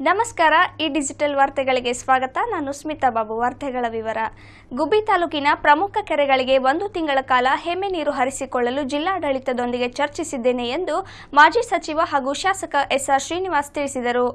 ನಮಸ್ಕಾರ ಈ ಡಿಜಿಟಲ್ ವಾರ್ತೆಗಳಿಗೆ ಸ್ವಾಗತ ನಾನು ಸ್ಮಿತಾ ಬಾಬು ವಾರ್ತೆಗಳ ವಿವರ ಗುಬ್ಬಿ ತಾಲೂಕಿನ ಪ್ರಮುಖ ಕೆರೆಗಳಿಗೆ ಒಂದು ತಿಂಗಳ ಕಾಲ ಹೆಮ್ಮೆ ನೀರು ಹರಿಸಿಕೊಳ್ಳಲು ಜಿಲ್ಲಾಡಳಿತದೊಂದಿಗೆ ಚರ್ಚಿಸಿದ್ದೇನೆ ಎಂದು ಮಾಜಿ ಸಚಿವ ಹಾಗೂ ಶಾಸಕ ಎಸ್ಆರ್ ಶ್ರೀನಿವಾಸ್ ತಿಳಿಸಿದರು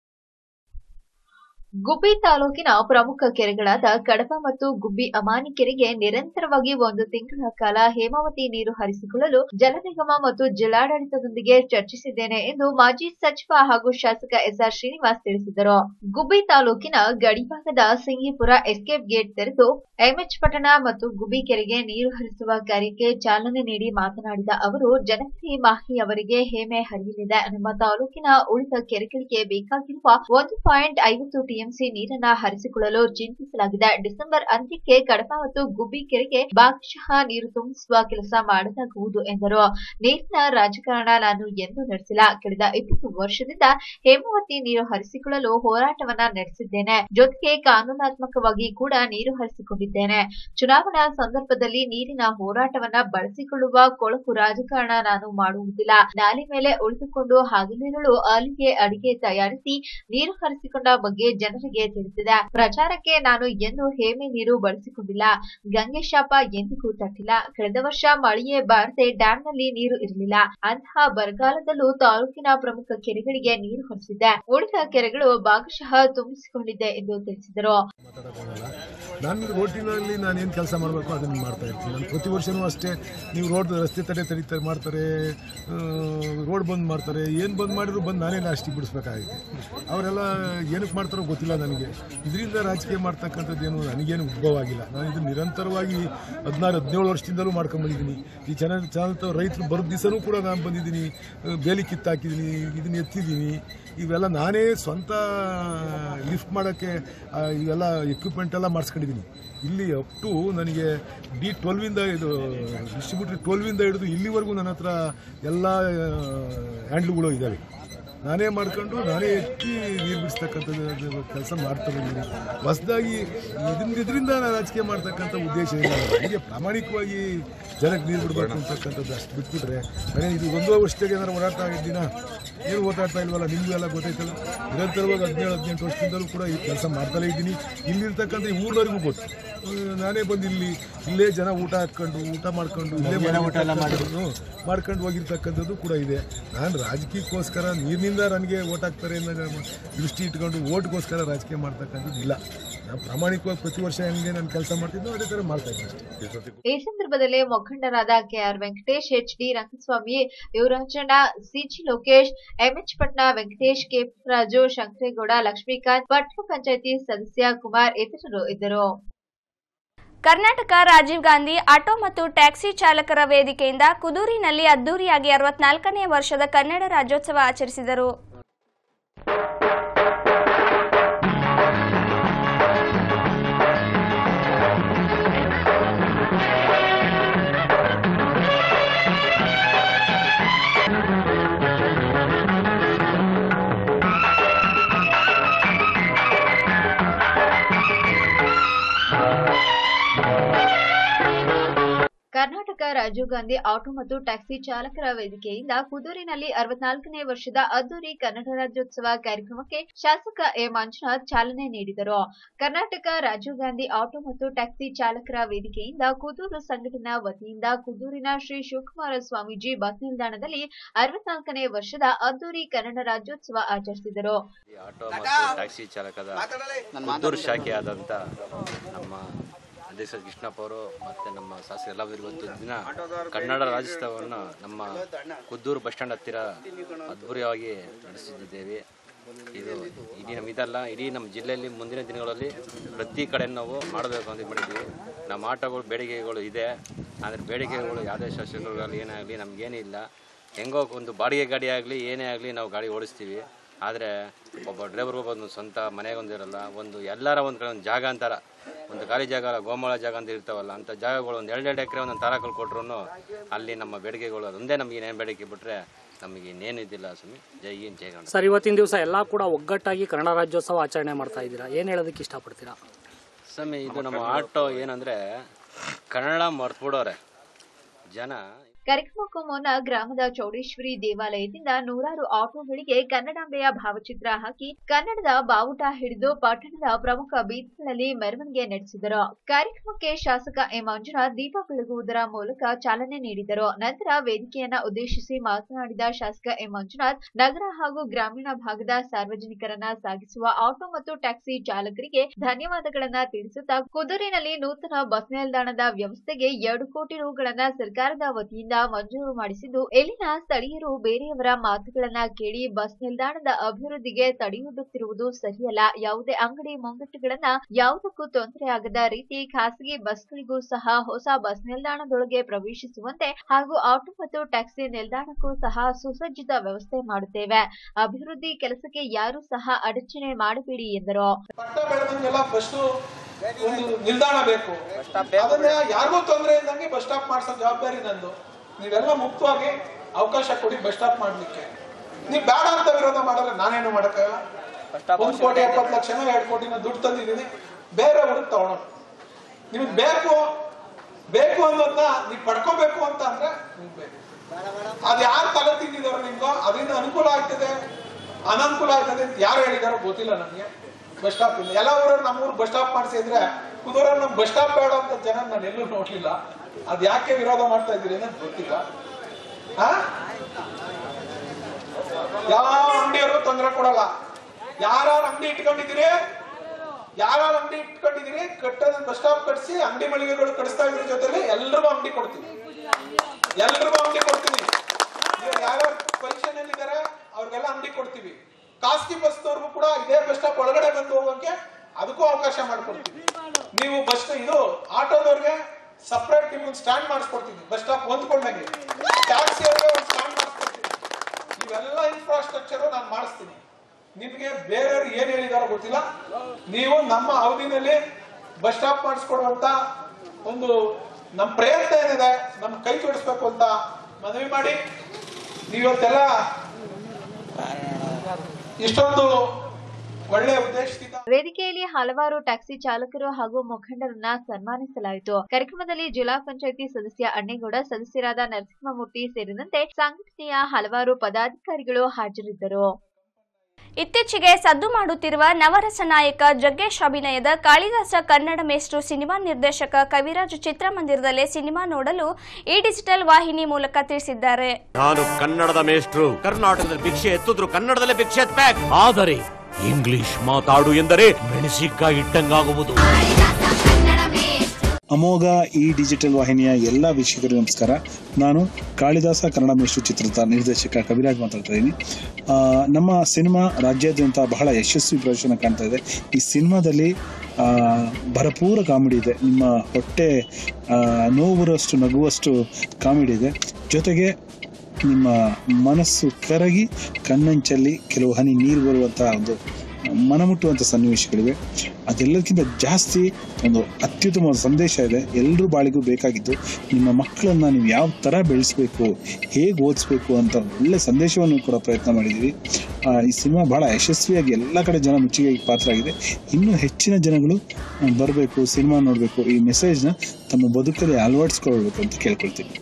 ಗುಬ್ಬಿ ತಾಲೂಕಿನ ಪ್ರಮುಖ ಕೆರೆಗಳಾದ ಕಡಪ ಮತ್ತು ಗುಬ್ಬಿ ಅಮಾನಿ ಕೆರೆಗೆ ನಿರಂತರವಾಗಿ ಒಂದು ತಿಂಗಳ ಕಾಲ ಹೇಮಾವತಿ ನೀರು ಹರಿಸಿಕೊಳ್ಳಲು ಜಲ ನಿಗಮ ಮತ್ತು ಜಿಲ್ಲಾಡಳಿತದೊಂದಿಗೆ ಚರ್ಚಿಸಿದ್ದೇನೆ ಎಂದು ಮಾಜಿ ಸಚಿವ ಹಾಗೂ ಶಾಸಕ ಎಸ್ಆರ್ ಶ್ರೀನಿವಾಸ್ ತಿಳಿಸಿದರು ಗುಬ್ಬಿ ತಾಲೂಕಿನ ಗಡಿಭಾಗದ ಸಿಂಗಿಪುರ ಎಸ್ಕೇಪ್ ಗೇಟ್ ತೆರೆದು ಎಂಎಚ್ ಪಟ್ಟಣ ಮತ್ತು ಗುಬ್ಬಿ ಕೆರೆಗೆ ನೀರು ಹರಿಸುವ ಕಾರ್ಯಕ್ಕೆ ಚಾಲನೆ ನೀಡಿ ಮಾತನಾಡಿದ ಅವರು ಜನಶ್ರೀ ಮಾಹಿ ಅವರಿಗೆ ಹೇಮೆ ಹರಿಯಲಿದೆ ನಮ್ಮ ತಾಲೂಕಿನ ಉಳಿದ ಕೆರೆಗಳಿಗೆ ಬೇಕಾಗಿರುವ ಒಂದು ಪಾಯಿಂಟ್ ಐವತ್ತು ಟಿಎಂಸಿ ನೀರನ್ನ ಹರಿಸಿಕೊಳ್ಳಲು ಚಿಂತಿಸಲಾಗಿದೆ ಡಿಸೆಂಬರ್ ಅಂತ್ಯಕ್ಕೆ ಕಡಪ ಮತ್ತು ಗುಬ್ಬಿ ಕೆರೆಗೆ ಭಾಗಶಃ ನೀರು ತುಂಬಿಸುವ ಕೆಲಸ ಮಾಡಲಾಗುವುದು ಎಂದರು ನೀರಿನ ರಾಜಕಾರಣ ನಾನು ಎಂದೂ ನಡೆಸಿಲ್ಲ ಕಳೆದ ಇಪ್ಪತ್ತು ವರ್ಷದಿಂದ ಹೇಮಾವತಿ ನೀರು ಹರಿಸಿಕೊಳ್ಳಲು ಹೋರಾಟವನ್ನ ನಡೆಸಿದ್ದೇನೆ ಜೊತೆಗೆ ಕಾನೂನಾತ್ಮಕವಾಗಿ ಕೂಡ ನೀರು ಹರಿಸಿಕೊಂಡಿದ್ದೇನೆ ಚುನಾವಣಾ ಸಂದರ್ಭದಲ್ಲಿ ನೀರಿನ ಹೋರಾಟವನ್ನ ಬಳಸಿಕೊಳ್ಳುವ ಕೊಳಕು ರಾಜಕಾರಣ ನಾನು ಮಾಡುವುದಿಲ್ಲ ನಾಲೆ ಮೇಲೆ ಉಳಿದುಕೊಂಡು ಹಗಲಿರುಳು ಅಲ್ಲಿಗೆ ಅಡಿಗೆ ತಯಾರಿಸಿ ನೀರು ಹರಿಸಿಕೊಂಡ ಬಗ್ಗೆ ಜನರಿಗೆ ತಿಳಿಸಿದೆ ಪ್ರಚಾರಕ್ಕೆ ನಾನು ಎಂದು ಹೇಮೆ ನೀರು ಬಳಸಿಕೊಂಡಿಲ್ಲ ಗಂಗೆ ಶಾಪ ಎಂದಿಗೂ ತಟ್ಟಿಲ್ಲ ಕಳೆದ ವರ್ಷ ಮಳೆಯೇ ಬಾರದೆ ಡ್ಯಾಂನಲ್ಲಿ ನೀರು ಇರಲಿಲ್ಲ ಅಂತಹ ಬರಗಾಲದಲ್ಲೂ ತಾಲೂಕಿನ ಪ್ರಮುಖ ಕೆರೆಗಳಿಗೆ ನೀರು ಹರಿಸಿದ್ದೆ ಉಳಿದ ಕೆರೆಗಳು ಭಾಗಶಃ ತುಂಬಿಸಿಕೊಂಡಿದೆ ಎಂದು ತಿಳಿಸಿದರು ಮಾತಾಡೋಕ್ಕಾಗಲ್ಲ ನಾನು ರೋಟಿನಲ್ಲಿ ನಾನು ಏನು ಕೆಲಸ ಮಾಡಬೇಕು ಅದನ್ನು ಮಾಡ್ತಾ ಇರ್ತೀನಿ ನಾನು ಪ್ರತಿ ವರ್ಷವೂ ಅಷ್ಟೇ ನೀವು ರೋಡ್ ರಸ್ತೆ ತಡೆ ತಡೀತಾರೆ ಮಾಡ್ತಾರೆ ಆ, ರೋಡ್ ಬಂದ್ ಮಾಡ್ತಾರೆ ಏನು ಬಂದ್ ಮಾಡಿದ್ರು ಬಂದು ನಾನೇ ಲಾಸ್ಟಿಗೆ ಬಿಡಿಸ್ಬೇಕಾಗಿದೆ ಅವರೆಲ್ಲ ಏನಕ್ಕೆ ಮಾಡ್ತಾರೋ ಗೊತ್ತಿಲ್ಲ ನನಗೆ ಇದರಿಂದ ರಾಜಕೀಯ ಮಾಡ್ತಕ್ಕಂಥದ್ದು ಏನು ನನಗೇನು ಉದ್ಭವ ಆಗಿಲ್ಲ ನಾನು ಇದು ನಿರಂತರವಾಗಿ ಹದಿನಾರು ಹದಿನೇಳು ವರ್ಷದಿಂದಲೂ ಮಾಡ್ಕೊಂಡ್ಬಂದಿದ್ದೀನಿ ಈ ಜನ ಚಾಲತ ರೈತರು ಬರೋ ದಿವಸನೂ ಕೂಡ ನಾನು ಬಂದಿದ್ದೀನಿ ಆ, ಬೇಲಿ ಕಿತ್ತಾಕಿದ್ದೀನಿ ಇದನ್ನ ಎತ್ತಿದ್ದೀನಿ ಇವೆಲ್ಲ ನಾನೇ ಸ್ವಂತ ಲಿಫ್ಟ್ ಮಾಡೋಕ್ಕೆ ಆ, ಇವೆಲ್ಲ ಎಕ್ವಿಪ್ಮೆಂಟ್ ಎಲ್ಲ ಮಾಡಿಸ್ಕೊಂಡಿದ್ದೀನಿ ಇಲ್ಲಿ ಅಪ್ ಟು ನನಗೆ ಡಿ ಟ್ವೆಲ್ವಿಂದ ಇದು ಡಿಸ್ಟ್ರಿಬ್ಯೂಟರ್ ಟ್ವೆಲ್ವಿಂದ ಹಿಡಿದು ಇಲ್ಲಿವರೆಗೂ ನನ್ನ ಹತ್ರ ಎಲ್ಲ ಹ್ಯಾಂಡ್ಲುಗಳು ಇದ್ದಾವೆ ನಾನೇ ಮಾಡ್ಕೊಂಡು ನಾನೇ ಎತ್ತಿ ನೀರು ಬಿಡಿಸ್ತಕ್ಕಂಥದ್ದು ಕೆಲಸ ಮಾಡ್ತಾ ಬಂದಿದ್ದೀನಿ ಹೊಸದಾಗಿ ಇದರಿಂದ ಇದರಿಂದ ನಾನು ರಾಜಕೀಯ ಮಾಡ್ತಕ್ಕಂಥ ಉದ್ದೇಶ ಇಲ್ಲ ಹೀಗೆ ಪ್ರಾಮಾಣಿಕವಾಗಿ ಜನಕ್ಕೆ ನೀರು ಬಿಡಬೇಕು ಅಂತಕ್ಕಂಥದ್ದು ಅಷ್ಟು ಬಿಟ್ಬಿಟ್ರೆ ನಾನೇ ಇದು ಒಂದೋ ವರ್ಷದಾಗೆ ಏನಾರು ಓಡಾಡ್ತಾ ಇದ್ದೀನ ಏನು ಓಡಾಡ್ತಾ ಇಲ್ವಲ್ಲ ನಿಮಗೂ ಎಲ್ಲ ಗೊತ್ತೈತಲ್ಲ ನಿರಂತರವಾಗಿ ಹದಿನೇಳು ಹದಿನೆಂಟು ವರ್ಷದಿಂದಲೂ ಕೂಡ ಈ ಕೆಲಸ ಮಾಡ್ತಲೇ ಇದ್ದೀನಿ ಇಲ್ಲಿರ್ತಕ್ಕಂಥ ಈ ಊರ್ನವ್ರಿಗೂ ಗೊತ್ತು ಹ್ಮ್, ನಾನೇ ಬಂದು ಇಲ್ಲಿ ಇಲ್ಲೇ ಜನ ಊಟ ಹಾಕೊಂಡು ಊಟ ಮಾಡ್ಕೊಂಡು ಇಲ್ಲೇ ಮಾಡ್ಕೊಂಡು ಮಾಡ್ಕೊಂಡು ಹೋಗಿರ್ತಕ್ಕಂಥದ್ದು ಕೂಡ ಇದೆ ನಾನು ರಾಜಕೀಯಕ್ಕೋಸ್ಕರ ನೀರಿನಿಂದ ನನಗೆ ಓಟ್ ಹಾಕ್ತಾರೆ ಅನ್ನೋ ದೃಷ್ಟಿ ಇಟ್ಕೊಂಡು ಓಟ್ಗೋಸ್ಕರ ರಾಜಕೀಯ ಮಾಡ್ತಕ್ಕಂಥದ್ದು ಇಲ್ಲ ನಾನು ಪ್ರಾಮಾಣಿಕವಾಗಿ ಪ್ರತಿ ವರ್ಷ ಹೆಂಗೆ ನಾನು ಕೆಲಸ ಮಾಡ್ತಿದ್ದೋ ಅದೇ ಥರ ಮಾಡ್ತಾ ಇದ್ದೀನಿ ಅಷ್ಟೇ ಈ ಸಂದರ್ಭದಲ್ಲಿ ಮುಖಂಡರಾದ KR Venkatesh H D Rangaswamy Yuvarajanna CG Lokesh MH Patna Venkatesh K Raju Shankaregowda Lakshmikanth ಪಟ್ಟಣ ಪಂಚಾಯಿತಿ ಸದಸ್ಯ ಕುಮಾರ್ ಇತರರು ಇದ್ದರು ಕರ್ನಾಟಕ ರಾಜೀವ್ ಗಾಂಧಿ ಆಟೋ ಮತ್ತು ಟ್ಯಾಕ್ಸಿ ಚಾಲಕರ ವೇದಿಕೆಯಿಂದ ಕುದೂರಿನಲ್ಲಿ ಅದ್ದೂರಿಯಾಗಿ ಅರವತ್ನಾಲ್ಕನೇ ವರ್ಷದ ಕನ್ನಡ ರಾಜ್ಯೋತ್ಸವ ಆಚರಿಸಿದರು ಕರ್ನಾಟಕ ರಾಜೀವ್ ಗಾಂಧಿ ಆಟೋ ಮತ್ತು ಟ್ಯಾಕ್ಸಿ ಚಾಲಕರ ವೇದಿಕೆಯಿಂದ ಕುದೂರಿನಲ್ಲಿ ಅರವತ್ನಾಲ್ಕನೇ ವರ್ಷದ ಅದ್ದೂರಿ ಕನ್ನಡ ರಾಜ್ಯೋತ್ಸವ ಕಾರ್ಯಕ್ರಮಕ್ಕೆ ಶಾಸಕ ಎ ಮಂಜುನಾಥ್ ಚಾಲನೆ ನೀಡಿದರು ಕರ್ನಾಟಕ ರಾಜೀವ್ ಗಾಂಧಿ ಆಟೋ ಮತ್ತು ಟ್ಯಾಕ್ಸಿ ಚಾಲಕರ ವೇದಿಕೆಯಿಂದ ಕುದೂರು ಸಂಘಟನಾ ವತಿಯಿಂದ ಕುದೂರಿನ ಶ್ರೀ ಶಿವಕುಮಾರ ಸ್ವಾಮೀಜಿ ಬಸ್ ನಿಲ್ದಾಣದಲ್ಲಿ ಅರವತ್ನಾಲ್ಕನೇ ವರ್ಷದ ಅದ್ದೂರಿ ಕನ್ನಡ ರಾಜ್ಯೋತ್ಸವ ಆಚರಿಸಿದರು ಈ ಆಟೋ ಮತ್ತು ಟ್ಯಾಕ್ಸಿ ಚಾಲಕದ ಕುದ್ದೂರು ಶಾಖೆಯಾದಂಥ ನಮ್ಮ ಅಧ್ಯಕ್ಷ ಕೃಷ್ಣಪ್ಪ ಅವರು ಮತ್ತು ನಮ್ಮ ಶಾಸಕ ಎಲ್ಲರೂ ಇವತ್ತು ದಿನ ಕನ್ನಡ ರಾಜ್ಯೋತ್ಸವವನ್ನು ನಮ್ಮ ಕುದ್ದೂರು ಬಸ್ ಸ್ಟ್ಯಾಂಡ್ ಹತ್ತಿರ ಅದ್ಭುತವಾಗಿ ನಡೆಸುತ್ತಿದ್ದೇವೆ ಇದು ಇಡೀ ನಮ್ಮ ಇದಲ್ಲ ಇಡೀ ನಮ್ಮ ಜಿಲ್ಲೆಯಲ್ಲಿ ಮುಂದಿನ ದಿನಗಳಲ್ಲಿ ಪ್ರತಿ ಕಡೆ ನಾವು ಮಾಡಬೇಕು ಅಂತ ಮಾಡಿದ್ದೀವಿ ನಮ್ಮ ಆಟೋಗಳು ಬೇಡಿಕೆಗಳು ಇದೆ ಆದರೆ ಬೇಡಿಕೆಗಳು ಯಾವುದೇ ಶಾಸಕರುಗಳು ಏನೇ ಆಗಲಿ ನಮಗೇನಿಲ್ಲ ಹೆಂಗೋ ಒಂದು ಬಾಡಿಗೆ ಗಾಡಿ ಆಗಲಿ ಏನೇ ಆಗಲಿ ನಾವು ಗಾಡಿ ಓಡಿಸ್ತೀವಿ ಆದರೆ ಒಬ್ಬ ಡ್ರೈವರ್ ಒಬ್ಬ ಒಂದು ಸ್ವಂತ ಮನೆಗೊಂದು ಇರಲ್ಲ ಒಂದು ಎಲ್ಲರ ಒಂದು ಕಡೆ ಒಂದು ಜಾಗ ಅಂತಾರ ಒಂದು ಖಾಲಿ ಜಾಗ ಅಲ್ಲ ಗೋಮಾಳ ಜಾಗ ಅಂತ ಇರ್ತಾವಲ್ಲ ಅಂಥ ಜಾಗಗಳು ಒಂದು ಎರಡೆರಡು ಎಕರೆ ಒಂದೊಂದು ತಾಲೂಕಲ್ಲಿ ಕೊಟ್ಟರು ಅಲ್ಲಿ ನಮ್ಮ ಬೇಡಿಕೆಗಳು ಅದೊಂದೇ ನಮಗೆ ಏನೇನು ಬೇಡಿಕೆ ಬಿಟ್ಟರೆ ನಮಗೆ ಇನ್ನೇನು ಇದ್ದಿಲ್ಲ ಸ್ವಾಮಿ ಜೈ ಹಿಂದ್ ಜೈ ಗಂಡ ಸರ್ ಇವತ್ತಿನ ದಿವಸ ಎಲ್ಲ ಕೂಡ ಒಗ್ಗಟ್ಟಾಗಿ ಕನ್ನಡ ರಾಜ್ಯೋತ್ಸವ ಆಚರಣೆ ಮಾಡ್ತಾ ಇದ್ದೀರಾ ಏನು ಹೇಳೋದಕ್ಕೆ ಇಷ್ಟಪಡ್ತೀರಾ ಸ್ವಾಮಿ ಇದು ನಮ್ಮ ಆಟೋ ಏನಂದರೆ ಕನ್ನಡ ಮರ್ತ್ಬಿಡೋರೆ ಜನ ಕಾರ್ಯಕ್ರಮಕ್ಕೂ ಮುನ್ನ ಗ್ರಾಮದ ಚೌಡೇಶ್ವರಿ ದೇವಾಲಯದಿಂದ ನೂರಾರು ಆಟೋಗಳಿಗೆ ಕನ್ನಡಾಂಬೆಯ ಭಾವಚಿತ್ರ ಹಾಕಿ ಕನ್ನಡದ ಬಾವುಟ ಹಿಡಿದು ಪಟ್ಟಣದ ಪ್ರಮುಖ ಬೀದಿಗಳಲ್ಲಿ ಮೆರವಣಿಗೆ ನಡೆಸಿದರು ಕಾರ್ಯಕ್ರಮಕ್ಕೆ ಶಾಸಕ ಎ ಮಂಜುನಾಥ್ ದೀಪ ಬೆಳಗುವುದರ ಮೂಲಕ ಚಾಲನೆ ನೀಡಿದರು ನಂತರ ವೇದಿಕೆಯನ್ನ ಉದ್ದೇಶಿಸಿ ಮಾತನಾಡಿದ ಶಾಸಕ ಎ ಮಂಜುನಾಥ್ ನಗರ ಹಾಗೂ ಗ್ರಾಮೀಣ ಭಾಗದ ಸಾರ್ವಜನಿಕರನ್ನ ಸಾಗಿಸುವ ಆಟೋ ಮತ್ತು ಟ್ಯಾಕ್ಸಿ ಚಾಲಕರಿಗೆ ಧನ್ಯವಾದಗಳನ್ನ ತಿಳಿಸುತ್ತಾ ಕುದೂರಿನಲ್ಲಿ ನೂತನ ಬಸ್ ನಿಲ್ದಾಣದ ವ್ಯವಸ್ಥೆಗೆ ಎರಡು ಕೋಟಿ ರುಗಳನ್ನ ಸರ್ಕಾರದ ವತಿಯಿಂದ ಮಂಜೂರು ಮಾಡಿಸಿದ್ದು ಇಲ್ಲಿನ ಸ್ಥಳೀಯರು ಬೇರೆಯವರ ಮಾತುಗಳನ್ನ ಕೇಳಿ ಬಸ್ ನಿಲ್ದಾಣದ ಅಭಿವೃದ್ಧಿಗೆ ತಡೆಯೊಡ್ಡುತ್ತಿರುವುದು ಸರಿಯಲ್ಲ ಯಾವುದೇ ಅಂಗಡಿ ಮುಂಗಟ್ಟುಗಳನ್ನ ಯಾವುದಕ್ಕೂ ತೊಂದರೆ ಆಗದ ರೀತಿ ಖಾಸಗಿ ಬಸ್ಗಳಿಗೂ ಸಹ ಹೊಸ ಬಸ್ ನಿಲ್ದಾಣದೊಳಗೆ ಪ್ರವೇಶಿಸುವಂತೆ ಹಾಗೂ ಆಟೋ ಮತ್ತು ಟ್ಯಾಕ್ಸಿ ನಿಲ್ದಾಣಕ್ಕೂ ಸಹ ಸುಸಜ್ಜಿತ ವ್ಯವಸ್ಥೆ ಮಾಡುತ್ತೇವೆ ಅಭಿವೃದ್ಧಿ ಕೆಲಸಕ್ಕೆ ಯಾರು ಸಹ ಅಡಚಣೆ ಮಾಡಬೇಡಿ ಎಂದರು ಪಟ್ಟ ಬೆಳೆದಂಗೆಲ್ಲ ಬಸ್ಸು ಒಂದು ನಿಲ್ದಾಣ ಬೇಕು ಅದನ್ನ ಯಾರಿಗೂ ತೊಂದರೆ ಇದ್ದಂಗೆ ಬಸ್ ಸ್ಟಾಪ್ ಮಾಡ್ಸೋ ಜವಾಬ್ದಾರಿ ನಂದು ನೀವೆಲ್ಲ ಮುಕ್ತವಾಗಿ ಅವಕಾಶ ಕೊಡಿ ಬಸ್ ಸ್ಟಾಪ್ ಮಾಡ್ಲಿಕ್ಕೆ ನೀವು ಬೇಡ ಅಂತ ವಿರೋಧ ಮಾಡಿದ್ರೆ ನಾನೇನು ಮಾಡಕ್ಕಾಗಲ್ಲ ಒಂದು ಕೋಟಿ ಎಪ್ಪತ್ತು ಲಕ್ಷನ ಎರಡು ಕೋಟಿನ ದುಡ್ಡು ತಂದಿದ್ದೀನಿ ಬೇರೆ ಹುಡುಗ ತಗೊಳೋಣ ನಿಮಗೆ ಬೇಕು ಬೇಕು ಅನ್ನೋದನ್ನ ನೀವು ಪಡ್ಕೋಬೇಕು ಅಂತ ಅಂದ್ರೆ ನಿಮ್ಗೆ ಬೇಕು ಅದು ಯಾರು ತಲೆ ತಿಂದಿದಾರೋ ನಿಮ್ಗೋ ಅದರಿಂದ ಅನುಕೂಲ ಆಗ್ತದೆ ಅನನುಕೂಲ ಆಗ್ತದೆ ಅಂತ ಯಾರು ಹೇಳಿದಾರೋ ಗೊತ್ತಿಲ್ಲ ನನಗೆ ಬಸ್ ಸ್ಟಾಪ್ ಇಲ್ಲ ಎಲ್ಲ ಊರಲ್ಲಿ ನಮ್ಮೂರು ಬಸ್ ಸ್ಟಾಪ್ ಮಾಡಿಸಿದ್ರೆ ಕುದೂರಲ್ಲಿ ನಮ್ ಬಸ್ ಸ್ಟಾಪ್ ಬೇಡ ಅಂತ ಜನ ನಾನು ಎಲ್ಲೂ ನೋಡ್ಲಿಲ್ಲ ಅದ್ ಯಾಕೆ ವಿರೋಧ ಮಾಡ್ತಾ ಇದ್ದೀರಿ ಅನ್ನೋದು ಗೊತ್ತಿಲ್ಲ ಆ ಯಾವ ಅಂಗಡಿಯವರು ತೊಂದರೆ ಕೊಡಲ್ಲ ಯಾರು ಅಂಗಡಿ ಇಟ್ಕೊಂಡಿದ್ದೀರಿ ಯಾರು ಅಂಗಡಿ ಇಟ್ಕೊಂಡಿದ್ದೀರಿ ಕಟ್ಟೋದ್ ಬಸ್ ಸ್ಟಾಪ್ ಕಟ್ಸಿ ಅಂಗಡಿ ಮಳಿಗೆಗಳು ಕಟ್ಸ್ತಾ ಇದ್ರ ಜೊತೆಲಿ ಎಲ್ರಿಗೂ ಅಂಗಡಿ ಕೊಡ್ತೀವಿ ಎಲ್ರಿಗೂ ಅಂಗಡಿ ಕೊಡ್ತೀನಿ ಯಾರು ಪೊಸಿಷನ್ ಇದ್ದಾರೆ ಅವ್ರಿಗೆಲ್ಲ ಅಂಗಡಿ ಕೊಡ್ತೀವಿ ಖಾಸಗಿ ಬಸ್ನವ್ರಿಗೂ ಕೂಡ ಇದೇ ಬಸ್ ಸ್ಟಾಪ್ ಒಳಗಡೆ ಬಂದು ಹೋಗಕ್ಕೆ ಅದಕ್ಕೂ ಅವಕಾಶ ಮಾಡ್ಕೊಡ್ತೀವಿ ನೀವು ಬಸ್ ಇದು ಆಟೋದವ್ರಿಗೆ ಸಪ್ರೇಟ್ ನಿಮ್ಗೆ ಸ್ಟ್ಯಾಂಡ್ ಮಾಡಿಸ್ಕೊಡ್ತೀವಿ ಬಸ್ ಸ್ಟಾಪ್ ಹೊಂದ್ಕೊಂಡಂಗೆ ಟ್ಯಾಕ್ಸಿ ಅವ್ರಿಗೆ ಒಂದು ಸ್ಟ್ಯಾಂಡ್ ಮಾಡಿಸ್ಕೊಡ್ತೀವಿ ಇವೆಲ್ಲ ಇನ್ಫ್ರಾಸ್ಟ್ರಕ್ಚರ್ ನಾನು ಮಾಡಿಸ್ತೀನಿ ನಿಮ್ಗೆ ಬೇರೆಯವ್ರು ಏನ್ ಹೇಳಿದಾರೋ ಗೊತ್ತಿಲ್ಲ ನೀವು ನಮ್ಮ ಅವಧಿನಲ್ಲಿ ಬಸ್ ಸ್ಟಾಪ್ ಮಾಡಿಸ್ಕೊಡುವಂತ ಒಂದು ನಮ್ಮ ಪ್ರಯತ್ನ ಏನಿದೆ ನಮ್ ಕೈ ಜೋಡಿಸ್ಬೇಕು ಅಂತ ಮನವಿ ಮಾಡಿ ನೀವತ್ತೆಲ್ಲ ಇಷ್ಟೊಂದು ಒಳ್ಳೆ ಉದ್ದೇಶದಿಂದ ವೇದಿಕೆಯಲ್ಲಿ ಹಲವಾರು ಟ್ಯಾಕ್ಸಿ ಚಾಲಕರು ಹಾಗೂ ಮುಖಂಡರನ್ನ ಸನ್ಮಾನಿಸಲಾಯಿತು ಕಾರ್ಯಕ್ರಮದಲ್ಲಿ ಜಿಲ್ಲಾ ಪಂಚಾಯಿತಿ ಸದಸ್ಯ ಅಣ್ಣೇಗೌಡ ಸದಸ್ಯರಾದ ನರಸಿಂಹಮೂರ್ತಿ ಸೇರಿದಂತೆ ಸಂಘಟನೆಯ ಹಲವಾರು ಪದಾಧಿಕಾರಿಗಳು ಹಾಜರಿದ್ದರು ಇತ್ತೀಚೆಗೆ ಸದ್ದು ಮಾಡುತ್ತಿರುವ ನವರಸ ನಾಯಕ ಜಗ್ಗೇಶ್ ಅಭಿನಯದ ಕಾಳಿದಾಸ ಕನ್ನಡ ಮೇಷ್ಟ್ರು ಸಿನಿಮಾ ನಿರ್ದೇಶಕ ಕವಿರಾಜು ಚಿತ್ರಮಂದಿರದಲ್ಲೇ ಸಿನಿಮಾ ನೋಡಲು ಈ ಡಿಜಿಟಲ್ ವಾಹಿನಿ ಮೂಲಕ ತಿಳಿಸಿದ್ದಾರೆ ನಾನು ಕನ್ನಡದ ಮೇಷ್ಟ್ರು ಕರ್ನಾಟಕದಲ್ಲಿ ಭಿಕ್ಷೆ ಎತ್ತಿದ್ರು ಕನ್ನಡದಲ್ಲೇ ಭಿಕ್ಷೆ ಎತ್ತಬೇಕು ಆದರೆ ಇಂಗ್ಲಿಷ್ ಮಾತಾಡು ಎಂದರೆ ಮೆಣಸಿಕಾಯಿ ಇಟ್ಟಂಗಾಗುವುದು ಅಮೋಘ ಈ ಡಿಜಿಟಲ್ ವಾಹಿನಿಯ ಎಲ್ಲ ವೀಕ್ಷಕರಿಗೂ ನಮಸ್ಕಾರ ನಾನು ಕಾಳಿದಾಸ ಕನ್ನಡ ಮೇಷ್ಟ್ರು ಚಿತ್ರದ ನಿರ್ದೇಶಕ ಕವಿರಾಜ್ ಮಾತಾಡ್ತಾ ಇದ್ದೀನಿ ಆ, ನಮ್ಮ ಸಿನಿಮಾ ರಾಜ್ಯಾದ್ಯಂತ ಬಹಳ ಯಶಸ್ವಿ ಪ್ರದರ್ಶನ ಕಾಣ್ತಾ ಇದೆ ಈ ಸಿನಿಮಾದಲ್ಲಿ ಆ, ಭರಪೂರ ಕಾಮಿಡಿ ಇದೆ ನಿಮ್ಮ ಹೊಟ್ಟೆ ಆ, ನೋವು ಬರುವಷ್ಟು ನಗುವಷ್ಟು ಕಾಮಿಡಿ ಇದೆ ಜೊತೆಗೆ ನಿಮ್ಮ ಮನಸ್ಸು ಕರಗಿ ಕಣ್ಣಂಚಲ್ಲಿ ಕೆಲವು ಹನಿ ನೀರು ಬರುವಂತಹ ಒಂದು ಮನಮುಟ್ಟುವಂಥ ಸನ್ನಿವೇಶಗಳಿವೆ ಅದೆಲ್ಲದಕ್ಕಿಂತ ಜಾಸ್ತಿ ಒಂದು ಅತ್ಯುತ್ತಮವಾದ ಸಂದೇಶ ಇದೆ ಎಲ್ಲರೂ ಬಾಳಿಗೂ ಬೇಕಾಗಿದ್ದು ನಿಮ್ಮ ಮಕ್ಕಳನ್ನ ನೀವು ಯಾವ ಥರ ಬೆಳೆಸಬೇಕು ಹೇಗೆ ಓದಿಸ್ಬೇಕು ಅಂತ ಒಳ್ಳೆ ಸಂದೇಶವನ್ನು ಕೂಡ ಪ್ರಯತ್ನ ಮಾಡಿದ್ದೀವಿ ಆ, ಈ ಸಿನಿಮಾ ಬಹಳ ಯಶಸ್ವಿಯಾಗಿ ಎಲ್ಲ ಕಡೆ ಜನ ಮೆಚ್ಚುಗೆಗೆ ಪಾತ್ರ ಆಗಿದೆ ಇನ್ನೂ ಹೆಚ್ಚಿನ ಜನಗಳು ಬರಬೇಕು ಸಿನಿಮಾ ನೋಡಬೇಕು ಈ ಮೆಸೇಜ್ನ ತಮ್ಮ ಬದುಕಲ್ಲಿ ಅಳವಡಿಸ್ಕೊಳ್ಬೇಕು ಅಂತ ಕೇಳ್ಕೊಳ್ತೀನಿ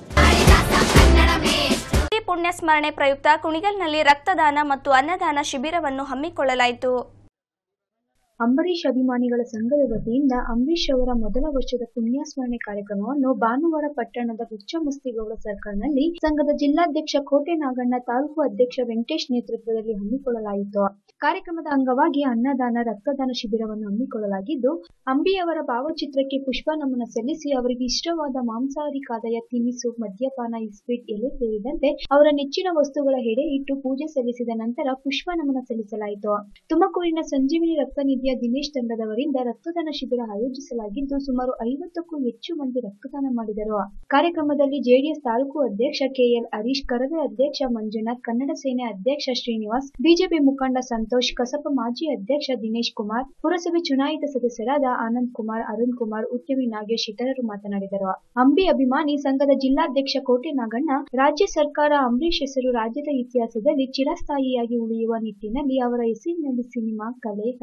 ಈ ಪುಣ್ಯ ಸ್ಮರಣೆ ಪ್ರಯುಕ್ತ ಕುಣಿಗಲ್ನಲ್ಲಿ ರಕ್ತದಾನ ಮತ್ತು ಅನ್ನದಾನ ಶಿಬಿರವನ್ನು ಹಮ್ಮಿಕೊಳ್ಳಲಾಯಿತು ಅಂಬರೀಷ್ ಅಭಿಮಾನಿಗಳ ಸಂಘದ ವತಿಯಿಂದ ಅಂಬರೀಷ್ ಅವರ ಮೊದಲ ವರ್ಷದ ಪುಣ್ಯಸ್ಮರಣೆ ಕಾರ್ಯಕ್ರಮವನ್ನು ಭಾನುವಾರ ಪಟ್ಟಣದ ಹುಚ್ಚಮಸ್ತಿಗೌಡ ಸರ್ಕಲ್ನಲ್ಲಿ ಸಂಘದ ಜಿಲ್ಲಾಧ್ಯಕ್ಷ ಕೋಟೆ ನಾಗಣ್ಣ ತಾಲೂಕು ಅಧ್ಯಕ್ಷ ವೆಂಕಟೇಶ್ ನೇತೃತ್ವದಲ್ಲಿ ಹಮ್ಮಿಕೊಳ್ಳಲಾಯಿತು ಕಾರ್ಯಕ್ರಮದ ಅಂಗವಾಗಿ ಅನ್ನದಾನ ರಕ್ತದಾನ ಶಿಬಿರವನ್ನು ಹಮ್ಮಿಕೊಳ್ಳಲಾಗಿದ್ದು ಅಂಬಿಯವರ ಭಾವಚಿತ್ರಕ್ಕೆ ಪುಷ್ಪ ನಮನ ಸಲ್ಲಿಸಿ ಅವರಿಗೆ ಇಷ್ಟವಾದ ಮಾಂಸಾಹಾರಿ ಕಾದಯ ತಿನಿಸು ಮದ್ಯಪಾನ ಇಸ್ಪೀಟ್ ಎಲೆ ಸೇರಿದಂತೆ ಅವರ ನೆಚ್ಚಿನ ವಸ್ತುಗಳ ಎಡೆ ಇಟ್ಟು ಪೂಜೆ ಸಲ್ಲಿಸಿದ ನಂತರ ಪುಷ್ಪ ನಮನ ಸಲ್ಲಿಸಲಾಯಿತು ತುಮಕೂರಿನ ಸಂಜೀವಿನಿ ರಕ್ತನಿಧಿಯ ದಿನೇಶ್ ತಂಡದವರಿಂದ ರಕ್ತದಾನ ಶಿಬಿರ ಆಯೋಜಿಸಲಾಗಿದ್ದು ಸುಮಾರು ಐವತ್ತಕ್ಕೂ ಹೆಚ್ಚು ಮಂದಿ ರಕ್ತದಾನ ಮಾಡಿದರು ಕಾರ್ಯಕ್ರಮದಲ್ಲಿ ಜೆಡಿಎಸ್ ತಾಲೂಕು ಅಧ್ಯಕ್ಷ ಕೆಎಲ್ ಹರೀಶ್ ಕರವೇ ಅಧ್ಯಕ್ಷ ಮಂಜುನಾಥ್ ಕನ್ನಡ ಸೇನೆ ಅಧ್ಯಕ್ಷ ಶ್ರೀನಿವಾಸ್ ಬಿಜೆಪಿ ಮುಖಂಡ ಸಂತೋಷ್ ಕಸಪ ಮಾಜಿ ಅಧ್ಯಕ್ಷ ದಿನೇಶ್ ಕುಮಾರ್ ಪುರಸಭೆ ಚುನಾಯಿತ ಸದಸ್ಯರಾದ ಆನಂದ್ ಕುಮಾರ್ ಅರುಣ್ ಕುಮಾರ್ ಉದ್ಯಮಿ ನಾಗೇಶ್ ಇತರರು ಮಾತನಾಡಿದರು ಅಂಬಿ ಅಭಿಮಾನಿ ಸಂಘದ ಜಿಲ್ಲಾಧ್ಯಕ್ಷ ಕೋಟೆ ನಾಗಣ್ಣ ರಾಜ್ಯ ಸರ್ಕಾರ ಅಂಬರೀಶ್ ಹೆಸರು ರಾಜ್ಯದ ಇತಿಹಾಸದಲ್ಲಿ ಚಿರಸ್ಥಾಯಿಯಾಗಿ ಉಳಿಯುವ ನಿಟ್ಟಿನಲ್ಲಿ ಅವರ ಹೆಸರಿನಲ್ಲಿ ಸಿನಿಮಾ ಕಲೆ ರಾಜಕೀಯ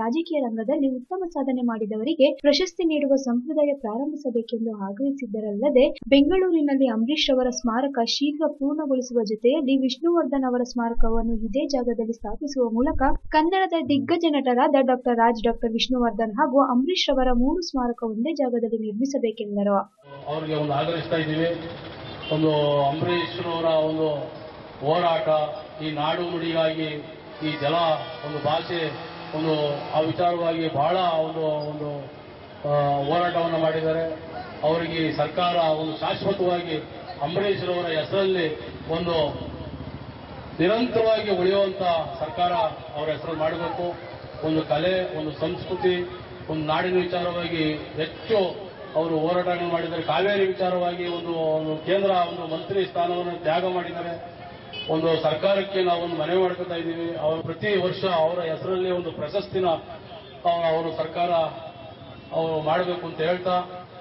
ರಂಗದಲ್ಲಿ ಉತ್ತಮ ಸಾಧನೆ ಮಾಡಿದವರಿಗೆ ಪ್ರಶಸ್ತಿ ನೀಡುವ ಸಂಪ್ರದಾಯ ಪ್ರಾರಂಭಿಸಬೇಕೆಂದು ಆಗ್ರಹಿಸಿದ್ದರಲ್ಲದೆ ಬೆಂಗಳೂರಿನಲ್ಲಿ ಅಂಬರೀಶ್ ಅವರ ಸ್ಮಾರಕ ಶೀಘ್ರ ಪೂರ್ಣಗೊಳಿಸುವ ಜೊತೆಯಲ್ಲಿ ವಿಷ್ಣುವರ್ಧನ್ ಅವರ ಸ್ಮಾರಕವನ್ನು ಇದೇ ಜಾಗದಲ್ಲಿ ಸ್ಥಾಪಿಸುವ ಮೂಲಕ ಕನ್ನಡದ ದಿಗ್ಗಜ ನಟರಾದ ಡಾಕ್ಟರ್ ರಾಜ್ ಡಾಕ್ಟರ್ ವಿಷ್ಣುವರ್ಧನ್ ಹಾಗೂ ಅಂಬರೀಶ್ ಅವರ ಮೂರು ಸ್ಮಾರಕ ಒಂದೇ ಜಾಗದಲ್ಲಿ ನಿರ್ಮಿಸಬೇಕೆಂದರು ಅವ್ರಿಗೆ ಒಂದು ಆಗ್ರಹಿಸ್ತಾ ಇದ್ದೀವಿ ಒಂದು ಅಂಬರೀಷ್ರವರ ಒಂದು ಹೋರಾಟ ಈ ನಾಡು ನುಡಿಗಾಗಿ ಈ ಜಲ ಒಂದು ಭಾಷೆ ಒಂದು ಆ ವಿಚಾರವಾಗಿ ಬಹಳ ಒಂದು ಒಂದು ಆ, ಹೋರಾಟವನ್ನು ಮಾಡಿದ್ದಾರೆ ಅವರಿಗೆ ಈ ಸರ್ಕಾರ ಒಂದು ಶಾಶ್ವತವಾಗಿ ಅಂಬರೀಷ್ರವರ ಹೆಸರಲ್ಲಿ ಒಂದು ನಿರಂತರವಾಗಿ ಉಳಿಯುವಂತ ಸರ್ಕಾರ ಅವರ ಹೆಸರು ಮಾಡಬೇಕು ಒಂದು ಕಲೆ ಒಂದು ಸಂಸ್ಕೃತಿ ಒಂದು ನಾಡಿನ ವಿಚಾರವಾಗಿ ಹೆಚ್ಚು ಅವರು ಹೋರಾಟಗಳನ್ನು ಮಾಡಿದ್ದಾರೆ ಕಾವೇರಿ ವಿಚಾರವಾಗಿ ಒಂದು ಒಂದು ಕೇಂದ್ರ ಒಂದು ಮಂತ್ರಿ ಸ್ಥಾನವನ್ನು ತ್ಯಾಗ ಮಾಡಿದ್ದಾರೆ ಒಂದು ಸರ್ಕಾರಕ್ಕೆ ನಾವು ಒಂದು ಮನವಿ ಮಾಡ್ಕೊತಾ ಇದ್ದೀವಿ ಅವರು ಪ್ರತಿ ವರ್ಷ ಅವರ ಹೆಸರಲ್ಲಿ ಒಂದು ಪ್ರಶಸ್ತಿನ ಆ, ಅವರು ಸರ್ಕಾರ ಅವರು ಮಾಡಬೇಕು ಅಂತ ಹೇಳ್ತಾ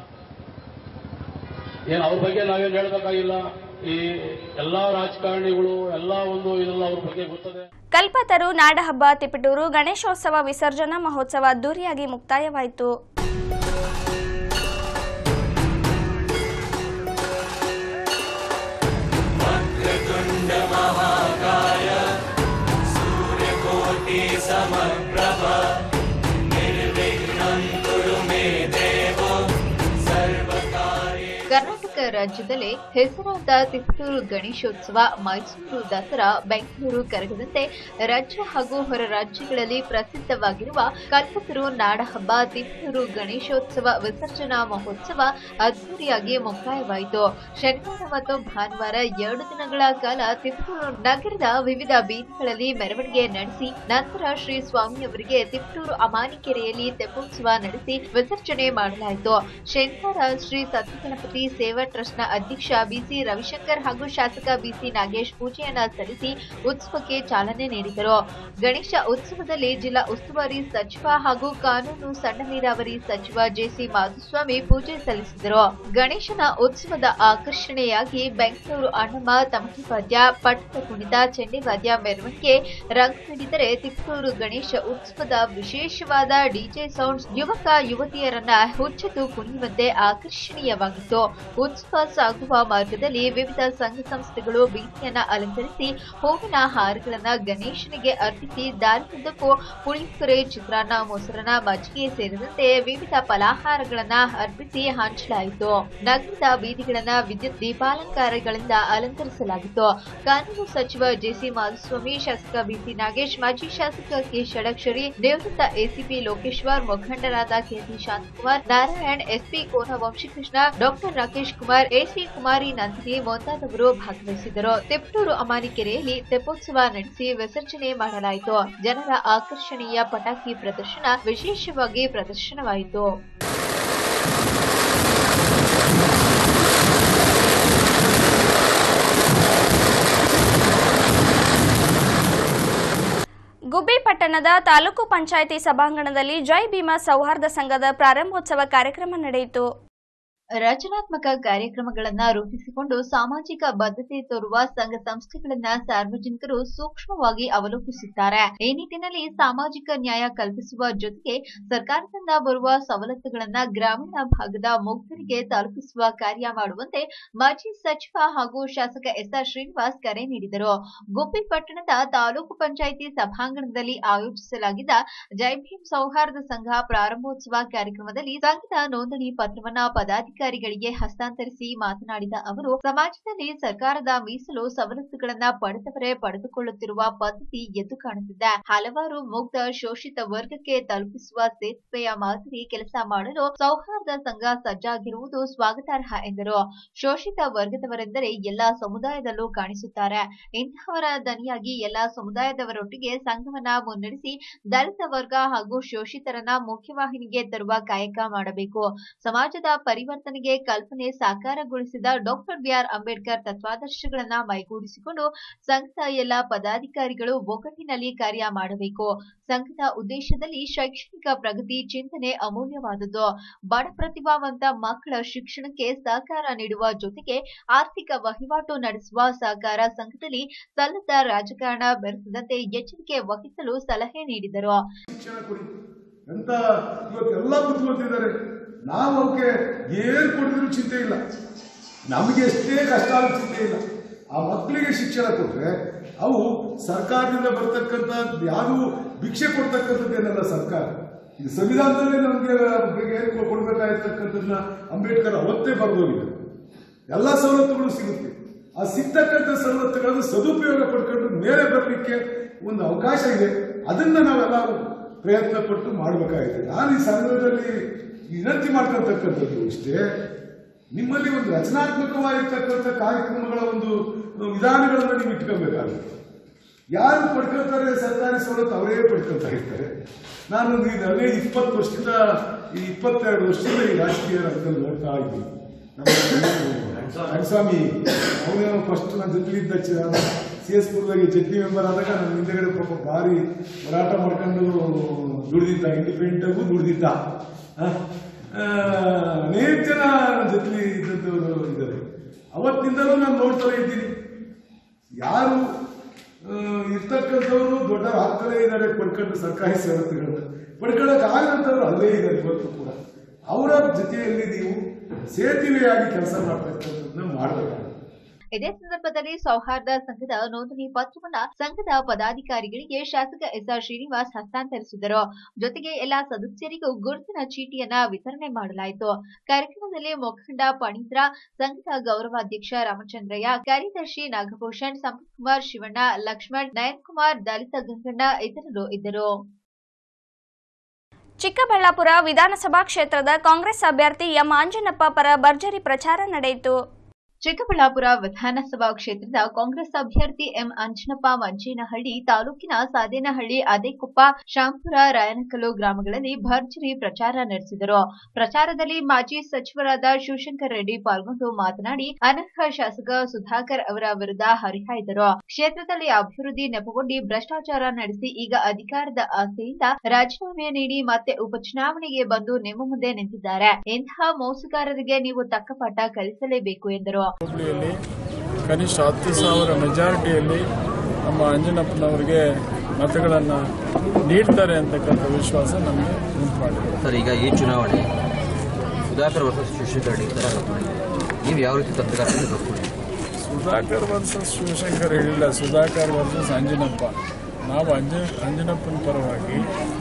ಏನು ಅವ್ರ ಬಗ್ಗೆ ನಾವೇನು ಹೇಳಬೇಕಾಗಿಲ್ಲ ಈ ಎಲ್ಲಾ ರಾಜಕಾರಣಿಗಳು ಎಲ್ಲಾ ಒಂದು ಇದೆಲ್ಲ ಅವ್ರ ಬಗ್ಗೆ ಗೊತ್ತದೆ ಕಲ್ಪತರು ನಾಡಹಬ್ಬ ತಿಪಟೂರು ಗಣೇಶೋತ್ಸವ ವಿಸರ್ಜನಾ ಮಹೋತ್ಸವ ಅದ್ದೂರಿಯಾಗಿ ಮುಕ್ತಾಯವಾಯಿತು ಕರ್ನಾಟಕ ರಾಜ್ಯದಲ್ಲೇ ಹೆಸರಾದ ತಿಪಟೂರು ಗಣೇಶೋತ್ಸವ ಮೈಸೂರು ದಸರಾ ಬೆಂಗಳೂರು ಕರಗದಂತೆ ರಾಜ್ಯ ಹಾಗೂ ಹೊರ ರಾಜ್ಯಗಳಲ್ಲಿ ಪ್ರಸಿದ್ಧವಾಗಿರುವ ಕಲ್ಪತರು ನಾಡಹಬ್ಬ ತಿಪಟೂರು ಗಣೇಶೋತ್ಸವ ವಿಸರ್ಜನಾ ಮಹೋತ್ಸವ ಅದ್ದೂರಿಯಾಗಿ ಮುಕ್ತಾಯವಾಯಿತು ಶನಿವಾರ ಮತ್ತು ಭಾನುವಾರ ಎರಡು ದಿನಗಳ ಕಾಲ ತಿಪಟೂರು ನಗರದ ವಿವಿಧ ಬೀದಿಗಳಲ್ಲಿ ಮೆರವಣಿಗೆ ನಡೆಸಿ ನಂತರ ಶ್ರೀ ಸ್ವಾಮಿಯವರಿಗೆ ತಿಪಟೂರು ಅಮಾನಿಕೆರೆಯಲ್ಲಿ ತೆಪ್ಪೋತ್ಸವ ನಡೆಸಿ ವಿಸರ್ಜನೆ ಮಾಡಲಾಯಿತು ಶನಿವಾರ ಶ್ರೀ ಸತ್ಯಗಣಪತಿ ಸೇವಾ ಟ್ರಸ್ಟ್ನ ಅಧ್ಯಕ್ಷ ಬಿಸಿ ರವಿಶಂಕರ್ ಹಾಗೂ ಶಾಸಕ ಬಿಸಿ ನಾಗೇಶ್ ಪೂಜೆಯನ್ನ ಸಲ್ಲಿಸಿ ಉತ್ಸವಕ್ಕೆ ಚಾಲನೆ ನೀಡಿದರು ಗಣೇಶ ಉತ್ಸವದಲ್ಲಿ ಜಿಲ್ಲಾ ಉಸ್ತುವಾರಿ ಸಚಿವ ಹಾಗೂ ಕಾನೂನು ಸಣ್ಣ ನೀರಾವರಿ ಸಚಿವ ಜೆಸಿ ಮಾಧುಸ್ವಾಮಿ ಪೂಜೆ ಸಲ್ಲಿಸಿದರು ಗಣೇಶನ ಉತ್ಸವದ ಆಕರ್ಷಣೆಯಾಗಿ ಬೆಂಗಳೂರು ಅಣ್ಣಮ್ಮ ತಮಟಿವಾದ್ಯ ಪಟ್ಟದ ಕುಣಿತ ಚೆಂಡಿವಾದ್ಯ ಮೆರವಣಿಗೆ ರಂಗು ನೀಡಿದರೆ ತಿಪ್ಪೂರು ಗಣೇಶ ಉತ್ಸವದ ವಿಶೇಷವಾದ ಡಿಜೆ ಸೌಂಡ್ಸ್ ಯುವಕ ಯುವತಿಯರನ್ನ ಹುಚ್ಚೆದ್ದು ಕುಣಿಯುವಂತೆ ಆಕರ್ಷಣೀಯವಾಗಿತ್ತು ಉತ್ಸವ ಸಾಗುವ ಮಾರ್ಗದಲ್ಲಿ ವಿವಿಧ ಸಂಘ ಸಂಸ್ಥೆಗಳು ಬೀದಿಯನ್ನ ಅಲಂಕರಿಸಿ ಹೂವಿನ ಹಾರಗಳನ್ನ ಗಣೇಶನಿಗೆ ಅರ್ಪಿಸಿ ದಾರಿಯುದ್ದಕ್ಕೂ ಪುಳಿಯೋಗರೆ ಚಿತ್ರಾನ್ನ ಮೊಸರನ್ನ ಮಜ್ಜಿಗೆ ಸೇರಿದಂತೆ ವಿವಿಧ ಫಲಾಹಾರಗಳನ್ನ ಅರ್ಪಿಸಿ ಹಂಚಲಾಯಿತು ನಗರದ ಬೀದಿಗಳನ್ನ ವಿದ್ಯುತ್ ದೀಪಾಲಂಕಾರಗಳಿಂದ ಅಲಂಕರಿಸಲಾಗಿತ್ತು ಕಾನೂನು ಸಚಿವ ಜೆಸಿ ಮಾಧುಸ್ವಾಮಿ ಶಾಸಕ ಬಿಸಿ ನಾಗೇಶ್ ಮಾಜಿ ಶಾಸಕ ಕೆ ಷಡಕ್ಷರಿ ನಿವೃತ್ತ ಎಸಿಪಿ ಲೋಕೇಶ್ವರ್ ಮುಖಂಡರಾದ KT Shanthakumar Narayan SP Kona Vamshakrishna doctor Rakesh Kumar AC Kumari Nandini ಮುಂತಾದವರು ಭಾಗವಹಿಸಿದರು ತಿಪ್ಟೂರು ಅಮಾನಿಕೆರೆಯಲ್ಲಿ ತೆಪ್ಪೋತ್ಸವ ನಡೆಸಿ ವಿಸರ್ಜನೆ ಮಾಡಲಾಯಿತು ಜನರ ಆಕರ್ಷಣೀಯ ಪಟಾಕಿ ಪ್ರದರ್ಶನ ವಿಶೇಷವಾಗಿ ಪ್ರದರ್ಶನವಾಯಿತು ಗುಬ್ಬಿ ಪಟ್ಟಣದ ತಾಲೂಕು ಪಂಚಾಯಿತಿ ಸಭಾಂಗಣದಲ್ಲಿ ಜೈ ಭೀಮಾ ಸೌಹಾರ್ದ ಸಂಘದ ಪ್ರಾರಂಭೋತ್ಸವ ಕಾರ್ಯಕ್ರಮ ನಡೆಯಿತು ರಚನಾತ್ಮಕ ಕಾರ್ಯಕ್ರಮಗಳನ್ನ ರೂಪಿಸಿಕೊಂಡು ಸಾಮಾಜಿಕ ಬದ್ಧತೆ ತೋರುವ ಸಂಘ ಸಂಸ್ಥೆಗಳನ್ನ ಸಾರ್ವಜನಿಕರು ಸೂಕ್ಷ್ಮವಾಗಿ ಅವಲೋಕಿಸುತ್ತಾರೆ ಈ ನಿಟ್ಟಿನಲ್ಲಿ ಸಾಮಾಜಿಕ ನ್ಯಾಯ ಕಲ್ಪಿಸುವ ಜೊತೆಗೆ ಸರ್ಕಾರದಿಂದ ಬರುವ ಸವಲತ್ತುಗಳನ್ನ ಗ್ರಾಮೀಣ ಭಾಗದ ಮುಗ್ಧರಿಗೆ ತಲುಪಿಸುವ ಕಾರ್ಯ ಮಾಡುವಂತೆ ಮಾಜಿ ಸಚಿವ ಹಾಗೂ ಶಾಸಕ ಎಸ್ಆರ್ ಶ್ರೀನಿವಾಸ್ ಕರೆ ನೀಡಿದರು ಗುಬ್ಬಿ ಪಟ್ಟಣದ ತಾಲೂಕು ಪಂಚಾಯಿತಿ ಸಭಾಂಗಣದಲ್ಲಿ ಆಯೋಜಿಸಲಾಗಿದ್ದ ಜೈ ಭೀಮ್ ಸೌಹಾರ್ದ ಸಂಘ ಪ್ರಾರಂಭೋತ್ಸವ ಕಾರ್ಯಕ್ರಮದಲ್ಲಿ ಸಂಘದ ನೋಂದಣಿ ಪತ್ರವನ್ನ ಪದಾಧಿಕಾರಿಗಳಿಗೆ ಹಸ್ತಾಂತರಿಸಿ ಮಾತನಾಡಿದ ಅವರು ಸಮಾಜದಲ್ಲಿ ಸರ್ಕಾರದ ಮೀಸಲು ಸವಲತ್ತುಗಳನ್ನ ಪಡೆದವರೇ ಪಡೆದುಕೊಳ್ಳುತ್ತಿರುವ ಪದ್ಧತಿ ಎದ್ದು ಕಾಣುತ್ತಿದೆ ಹಲವಾರು ಮುಗ್ಧ ಶೋಷಿತ ವರ್ಗಕ್ಕೆ ತಲುಪಿಸುವ ಸೇತುವೆಯ ಮಾದರಿ ಕೆಲಸ ಮಾಡಲು ಸೌಹಾರ್ದ ಸಂಘ ಸಜ್ಜಾಗಿರುವುದು ಸ್ವಾಗತಾರ್ಹ ಎಂದರು ಶೋಷಿತ ವರ್ಗದವರೆಂದರೆ ಎಲ್ಲಾ ಸಮುದಾಯದಲ್ಲೂ ಕಾಣಿಸುತ್ತಾರೆ ಇಂತಹವರ ದನಿಯಾಗಿ ಎಲ್ಲಾ ಸಮುದಾಯದವರೊಟ್ಟಿಗೆ ಸಂಘವನ್ನ ಮುನ್ನಡೆಸಿ ದಲಿತ ವರ್ಗ ಹಾಗೂ ಶೋಷಿತರನ್ನ ಮುಖ್ಯವಾಹಿನಿಗೆ ತರುವ ಕಾಯಕ ಮಾಡಬೇಕು ಸಮಾಜದ ಪರಿವರ್ತನೆಗೆ ಕಲ್ಪನೆ ಸಾಕಾರಗೊಳಿಸಿದ ಡಾಕ್ಟರ್ ಬಿಆರ್ ಅಂಬೇಡ್ಕರ್ ತತ್ವಾದರ್ಶಗಳನ್ನ ಮೈಗೂಡಿಸಿಕೊಂಡು ಸಂಘದ ಎಲ್ಲ ಪದಾಧಿಕಾರಿಗಳು ಒಗ್ಗಟ್ಟಿನಲ್ಲಿ ಕಾರ್ಯ ಮಾಡಬೇಕು ಸಂಘದ ಉದ್ದೇಶದಲ್ಲಿ ಶೈಕ್ಷಣಿಕ ಪ್ರಗತಿ ಚಿಂತನೆ ಅಮೂಲ್ಯವಾದದ್ದು ಬಡ ಪ್ರತಿಭಾವಂತ ಮಕ್ಕಳ ಶಿಕ್ಷಣಕ್ಕೆ ಸಹಕಾರ ನೀಡುವ ಜೊತೆಗೆ ಆರ್ಥಿಕ ವಹಿವಾಟು ನಡೆಸುವ ಸಹಕಾರ ಸಂಘದಲ್ಲಿ ಸಲ್ಲದ ರಾಜಕಾರಣ ಬೆರೆಸದಂತೆ ಎಚ್ಚರಿಕೆ ವಹಿಸಲು ಸಲಹೆ ನೀಡಿದರು ಶಿಕ್ಷಣ ಕುರಿತು ಎಂತ ಇವತ್ತೆಲ್ಲ ಬುದ್ಧಿವಂತಿದ್ದಾರೆ ನಾವು ಅವಕ್ಕೆ ಏನ್ ಕೊಡಿದ್ರು ಚಿಂತೆ ಇಲ್ಲ ನಮಗೆ ಎಷ್ಟೇ ಕಷ್ಟ ಆದ್ರೂ ಚಿಂತೆ ಇಲ್ಲ ಆ ಮಕ್ಕಳಿಗೆ ಶಿಕ್ಷಣ ಕೊಟ್ರೆ ಅವು ಸರ್ಕಾರದಿಂದ ಬರ್ತಕ್ಕಂಥ ಯಾರು ಭಿಕ್ಷೆ ಕೊಡ್ತಕ್ಕಂಥದ್ದೇನಲ್ಲ ಸರ್ಕಾರ ಇದು ಸಂವಿಧಾನದಲ್ಲೇ ನಮಗೆ ಏನು ಕೊಡ್ಬೇಕಾಗಿರ್ತಕ್ಕಂಥದ್ದನ್ನ ಅಂಬೇಡ್ಕರ್ ಅವತ್ತೇ ಬರೆದೋಗಿದ್ದಾರೆ ಎಲ್ಲ ಸವಲತ್ತುಗಳು ಸಿಗುತ್ತೆ ಆ ಸಿಗ್ತಕ್ಕಂಥ ಸವಲತ್ತುಗಳನ್ನು ಸದುಪಯೋಗ ಪಡ್ಕೊಂಡು ಮೇಲೆ ಬರಲಿಕ್ಕೆ ಒಂದು ಅವಕಾಶ ಇದೆ ಅದನ್ನ ನಾವೆಲ್ಲ ಪ್ರಯತ್ನ ಪಟ್ಟು ಮಾಡಬೇಕಾಗಿದೆ ನಾನು ಈ ಸಂದರ್ಭದಲ್ಲಿ ವಿನಂತಿ ಮಾಡ್ಕೊಳ್ತಕ್ಕಂಥದ್ದು ಇಷ್ಟೇ ನಿಮ್ಮಲ್ಲಿ ಒಂದು ರಚನಾತ್ಮಕವಾಗಿರ್ತಕ್ಕಂಥ ಕಾರ್ಯಕ್ರಮಗಳ ಒಂದು ವಿಧಾನಗಳನ್ನು ನೀವು ಇಟ್ಕೊಬೇಕಾಗುತ್ತೆ ಯಾರು ಪಡ್ಕೊಳ್ತಾರೆ ಸರ್ಕಾರಿ ಸವಲತ್ತು ಅವರೇ ಪಡ್ಕೊಳ್ತಾ ಇರ್ತಾರೆ ನಾನು ಅಲ್ಲೇ ಇಪ್ಪತ್ತು ವರ್ಷದಿಂದ ಈ ಇಪ್ಪತ್ತೆರಡು ವರ್ಷದಿಂದ ಈ ರಾಜಕೀಯ ರಂಗದಲ್ಲಿ ನೋಡ್ತಾ ಇದ್ದೀನಿ ನಮ್ಮ ರಂಗಸ್ವಾಮಿ ಅವನೇನೋ ಫಸ್ಟ್ ನನ್ನ ಜೊತೆಲಿದ್ದ ಸಿ ಎಸ್ ಪುರದಾಗಿ ಜಡ್ಪಿ ಮೆಂಬರ್ ಆದಾಗ ನನ್ನ ಹಿಂದೆಗಡೆ ಪಾಪ ಭಾರಿ ಹೋರಾಟ ಮಾಡ್ಕೊಂಡು ದುಡಿದಿದ್ದ ಇಂಡಿಪೆಂಡೆಂಟ್ ಆಗು ದುಡಿದಿದ್ದ ಅನೇಕ ಜನ ನನ್ನ ಜೊತೆಲಿ ಇದ್ದದ್ದು ಇದ್ದಾರೆ ಅವತ್ತಿಂದಲೂ ನಾನು ನೋಡ್ತಾನೆ ಇದ್ದೀನಿ ಯಾರು ಆ, ಇರ್ತಕ್ಕಂಥವ್ರು ದೊಡ್ಡ ಆಗ್ತಾನೆ ಇದ್ದಾರೆ ಪಡ್ಕೊಂಡು ಸರ್ಕಾರಿ ಸವಲತ್ತುಗಳನ್ನ ಪಡ್ಕೊಳ್ಳೋಕೆ ಆಗದಂಥವ್ರು ಅಲ್ಲೇ ಇದ್ದಾರೆ ಇವತ್ತು ಕೂಡ ಅವರ ಜೊತೆಯಲ್ಲಿ ನೀವು ಸೇತುವೆಯಾಗಿ ಕೆಲಸ ಮಾಡ್ತಕ್ಕಂಥದ್ದನ್ನ ಮಾಡಬೇಕಾಗುತ್ತೆ ಇದೇ ಸಂದರ್ಭದಲ್ಲಿ ಸೌಹಾರ್ದ ಸಂಘದ ನೋಂದಣಿ ಪತ್ರವನ್ನ ಸಂಘದ ಪದಾಧಿಕಾರಿಗಳಿಗೆ ಶಾಸಕ ಎಸ್ಆರ್ ಶ್ರೀನಿವಾಸ್ ಹಸ್ತಾಂತರಿಸಿದರು ಜೊತೆಗೆ ಎಲ್ಲಾ ಸದಸ್ಯರಿಗೂ ಗುರುತಿನ ಚೀಟಿಯನ್ನ ವಿತರಣೆ ಮಾಡಲಾಯಿತು ಕಾರ್ಯಕ್ರಮದಲ್ಲಿ ಮುಖಂಡ ಪಣೀಂದ್ರ ಸಂಘದ ಗೌರವಾಧ್ಯಕ್ಷ ರಾಮಚಂದ್ರಯ್ಯ ಕಾರ್ಯದರ್ಶಿ ನಾಗಭೂಷಣ್ ಸಂಪತ್ ಕುಮಾರ್ ಶಿವಣ್ಣ ಲಕ್ಷ್ಮಣ್ ನಯನ್ ಕುಮಾರ್ ದಲಿತ ಗಂಗಣ್ಣ ಇತರರು ಇದ್ದರು ಚಿಕ್ಕಬಳ್ಳಾಪುರ ವಿಧಾನಸಭಾ ಕ್ಷೇತ್ರದ ಕಾಂಗ್ರೆಸ್ ಅಭ್ಯರ್ಥಿ ಎಂ ಆಂಜನಪ್ಪ ಪರ ಭರ್ಜರಿ ಪ್ರಚಾರ ನಡೆಯಿತು ಚಿಕ್ಕಬಳ್ಳಾಪುರ ವಿಧಾನಸಭಾ ಕ್ಷೇತ್ರದ ಕಾಂಗ್ರೆಸ್ ಅಭ್ಯರ್ಥಿ ಎಂ ಅಂಜನಪ್ಪ ಮಂಚೇನಹಳ್ಳಿ ತಾಲೂಕಿನ ಸಾದೇನಹಳ್ಳಿ ಅದೇಕೊಪ್ಪ ಶಾಂಪುರ ರಾಯನಕಲ್ಲು ಗ್ರಾಮಗಳಲ್ಲಿ ಭರ್ಜರಿ ಪ್ರಚಾರ ನಡೆಸಿದರು ಪ್ರಚಾರದಲ್ಲಿ ಮಾಜಿ ಸಚಿವರಾದ ಶಿವಶಂಕರ್ ರೆಡ್ಡಿ ಪಾಲ್ಗೊಂಡು ಮಾತನಾಡಿ ಅನರ್ಹ ಶಾಸಕ ಸುಧಾಕರ್ ಅವರ ವಿರುದ್ಧ ಹರಿಹಾಯ್ದರು ಕ್ಷೇತ್ರದಲ್ಲಿ ಅಭಿವೃದ್ಧಿ ನೆಪಗೊಂಡು ಭ್ರಷ್ಟಾಚಾರ ನಡೆಸಿ ಈಗ ಅಧಿಕಾರದ ಆಸೆಯಿಂದ ರಾಜೀನಾಮೆ ನೀಡಿ ಮತ್ತೆ ಉಪಚುನಾವಣೆಗೆ ಬಂದು ನಿಮ್ಮ ಮುಂದೆ ನಿಂತಿದ್ದಾರೆ ಇಂತಹ ಮೋಸಗಾರರಿಗೆ ನೀವು ತಕ್ಕ ಪಾಠ ಕಲಿಸಲೇಬೇಕು ಎಂದರು ಹುಬ್ಳಿಯಲ್ಲಿ ಕನಿಷ್ಠ ಹತ್ತು ಸಾವಿರ ಮೆಜಾರಿಟಿಯಲ್ಲಿ ನಮ್ಮ ಅಂಜನಪ್ಪನವರಿಗೆ ಮತಗಳನ್ನು ನೀಡ್ತಾರೆ ಅಂತಕ್ಕಂಥ ವಿಶ್ವಾಸ ನಮಗೆ ಉಂಟು ಮಾಡಿದೆ ಸರ್ ಈಗ ಈ ಚುನಾವಣೆ ಸುಧಾಕರ್ ವರ್ಸಸ್ ಶಿವಶಂಕರ್ ರೆಡ್ಡಿ ಥರ ಕರ್ಕೊಂಡಿದೆ ನೀವು ಯಾವ ರೀತಿ ತಂತ್ರಗಾರಿಕೆ ಕರ್ಕೊಂಡಿದ್ದೀರಿ ಸುಧಾಕರ್ ವರ್ಸಸ್ ಶಿವಶಂಕರ್ ಹೇಳಿಲ್ಲ ಸುಧಾಕರ್ ವರ್ಸಸ್ ಅಂಜನಪ್ಪ ನಾವು ಅಂಜ ಅಂಜನಪ್ಪನ ಪರವಾಗಿ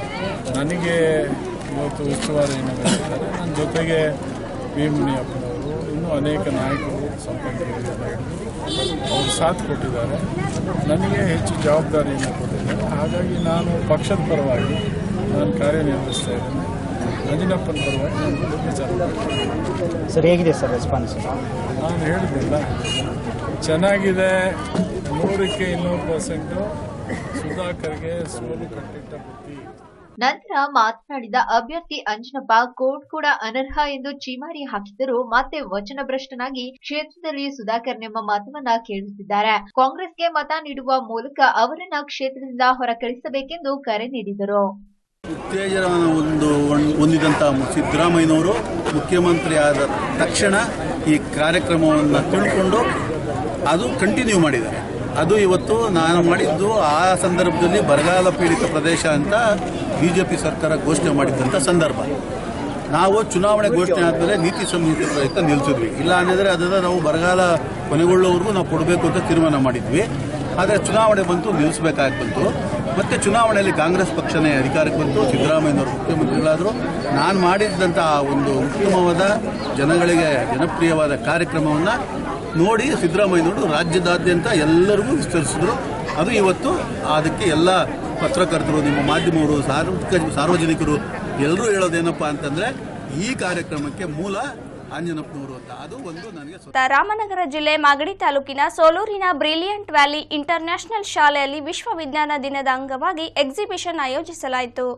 ನನಗೆ ಇವತ್ತು ಉಸ್ತುವಾರಿ ಏನಾಗಿದ್ದಾರೆ ನನ್ನ ಜೊತೆಗೆ ಭೀಮನಿಯಪ್ಪನವರು ಇನ್ನೂ ಅನೇಕ ನಾಯಕರು ಸಂಪರ್ಕಗಳಿಂದ ಹಿಡಿದು ಅವರು ಸಾಥ್ ಕೊಟ್ಟಿದ್ದಾರೆ ನನಗೆ ಹೆಚ್ಚು ಜವಾಬ್ದಾರಿಯನ್ನು ಕೊಟ್ಟಿದ್ದಾರೆ ಹಾಗಾಗಿ ನಾನು ಪಕ್ಷದ ಪರವಾಗಿ ನಾನು ಕಾರ್ಯನಿರ್ವಹಿಸ್ತಾ ಇದ್ದೇನೆ ಅಂಜನಪ್ಪನ ಪರವಾಗಿ ನಾನು ಕೂಡ ವಿಚಾರ ಮಾಡ್ತೀನಿ ಸರ್ ಹೇಗಿದೆ ಸರ್ ರೆಸ್ಪಾನ್ಸ್ ನಾನು ಹೇಳಿದ್ದಿಲ್ಲ ಚೆನ್ನಾಗಿದೆ ನೂರಕ್ಕೆ ಇನ್ನೂರು ಪರ್ಸೆಂಟು ಸುಧಾಕರ್ಗೆ ಸೋಲು ಕಟ್ಟಿಟ್ಟ ಬುದ್ಧಿ ನಂತರ ಮಾತನಾಡಿದ ಅಭ್ಯರ್ಥಿ ಅಂಜನಪ್ಪ ಕೋರ್ಟ್ ಕೂಡ ಅನರ್ಹ ಎಂದು ಚೀಮಾರಿ ಹಾಕಿದರೂ ಮತ್ತೆ ವಚನಭ್ರಷ್ಟನಾಗಿ ಕ್ಷೇತ್ರದಲ್ಲಿ ಸುಧಾಕರ್ ನಿಮ್ಮ ಮತವನ್ನ ಕೇಳುತ್ತಿದ್ದಾರೆ ಕಾಂಗ್ರೆಸ್ಗೆ ಮತ ನೀಡುವ ಮೂಲಕ ಅವರನ್ನ ಕ್ಷೇತ್ರದಿಂದ ಹೊರಕಳಿಸಬೇಕೆಂದು ಕರೆ ನೀಡಿದರು ಉತ್ತೇಜನವನ್ನು ಒಂದು ಹೊಂದಿದಂಥ ಸಿದ್ದರಾಮಯ್ಯನವರು ಮುಖ್ಯಮಂತ್ರಿ ಆದ ತಕ್ಷಣ ಈ ಕಾರ್ಯಕ್ರಮವನ್ನು ತಿಳ್ಕೊಂಡು ಅದು ಕಂಟಿನ್ಯೂ ಮಾಡಿದ್ದಾರೆ ಅದು ಇವತ್ತು ನಾನು ಮಾಡಿದ್ದು ಆ ಸಂದರ್ಭದಲ್ಲಿ ಬರಗಾಲ ಪೀಡಿತ ಪ್ರದೇಶ ಅಂತ ಬಿ ಜೆ ಪಿ ಸರ್ಕಾರ ಘೋಷಣೆ ಮಾಡಿದ್ದಂಥ ಸಂದರ್ಭ ನಾವು ಚುನಾವಣೆ ಘೋಷಣೆ ಆದಮೇಲೆ ನೀತಿ ಸಂಹಿತೆ ಪ್ರಯುಕ್ತ ನಿಲ್ಲಿಸಿದ್ವಿ ಇಲ್ಲ ಅನ್ನಿದ್ರೆ ಅದನ್ನು ನಾವು ಬರಗಾಲ ಕೊನೆಗೊಳ್ಳೋವರೆಗೂ ನಾವು ಕೊಡಬೇಕು ಅಂತ ತೀರ್ಮಾನ ಮಾಡಿದ್ವಿ ಆದರೆ ಚುನಾವಣೆ ಬಂತು ನಿಲ್ಲಿಸಬೇಕಾಗಿ ಬಂತು ಮತ್ತೆ ಚುನಾವಣೆಯಲ್ಲಿ ಕಾಂಗ್ರೆಸ್ ಪಕ್ಷನೇ ಅಧಿಕಾರಕ್ಕೆ ಬಂತು ಸಿದ್ದರಾಮಯ್ಯನವರು ಮುಖ್ಯಮಂತ್ರಿಗಳಾದರು ನಾನು ಮಾಡಿದ್ದಂಥ ಆ ಒಂದು ಉತ್ತಮವಾದ ಜನಗಳಿಗೆ ಜನಪ್ರಿಯವಾದ ಕಾರ್ಯಕ್ರಮವನ್ನು ನೋಡಿ ಸಿದ್ದರಾಮಯ್ಯನವರು ರಾಜ್ಯದಾದ್ಯಂತ ಎಲ್ಲರಿಗೂ ವಿಸ್ತರಿಸಿದ್ರು ಅದು ಇವತ್ತು ಅದಕ್ಕೆ ಎಲ್ಲ ಪತ್ರಕರ್ತರು ನಿಮ್ಮ ಮಾಧ್ಯಮವರು ಸಾರ್ವಜನಿಕ ಸಾರ್ವಜನಿಕರು ಎಲ್ಲರೂ ಹೇಳೋದೇನಪ್ಪ ಅಂತಂದ್ರೆ ಈ ಕಾರ್ಯಕ್ರಮಕ್ಕೆ ಮೂಲ ಆಂಜನಪ್ಪನವರು ಅಂತ ಅದು ಒಂದು ನನಗೆ ಸ್ವ- ತ- ರಾಮನಗರ ಜಿಲ್ಲೆ ಮಾಗಡಿ ತಾಲೂಕಿನ ಸೋಲೂರಿನ ಬ್ರಿಲಿಯಂಟ್ ವ್ಯಾಲಿ ಇಂಟರ್ನ್ಯಾಷನಲ್ ಶಾಲೆಯಲ್ಲಿ ವಿಶ್ವ ವಿಜ್ಞಾನ ದಿನದ ಅಂಗವಾಗಿ ಎಕ್ಸಿಬಿಷನ್ ಆಯೋಜಿಸಲಾಯಿತು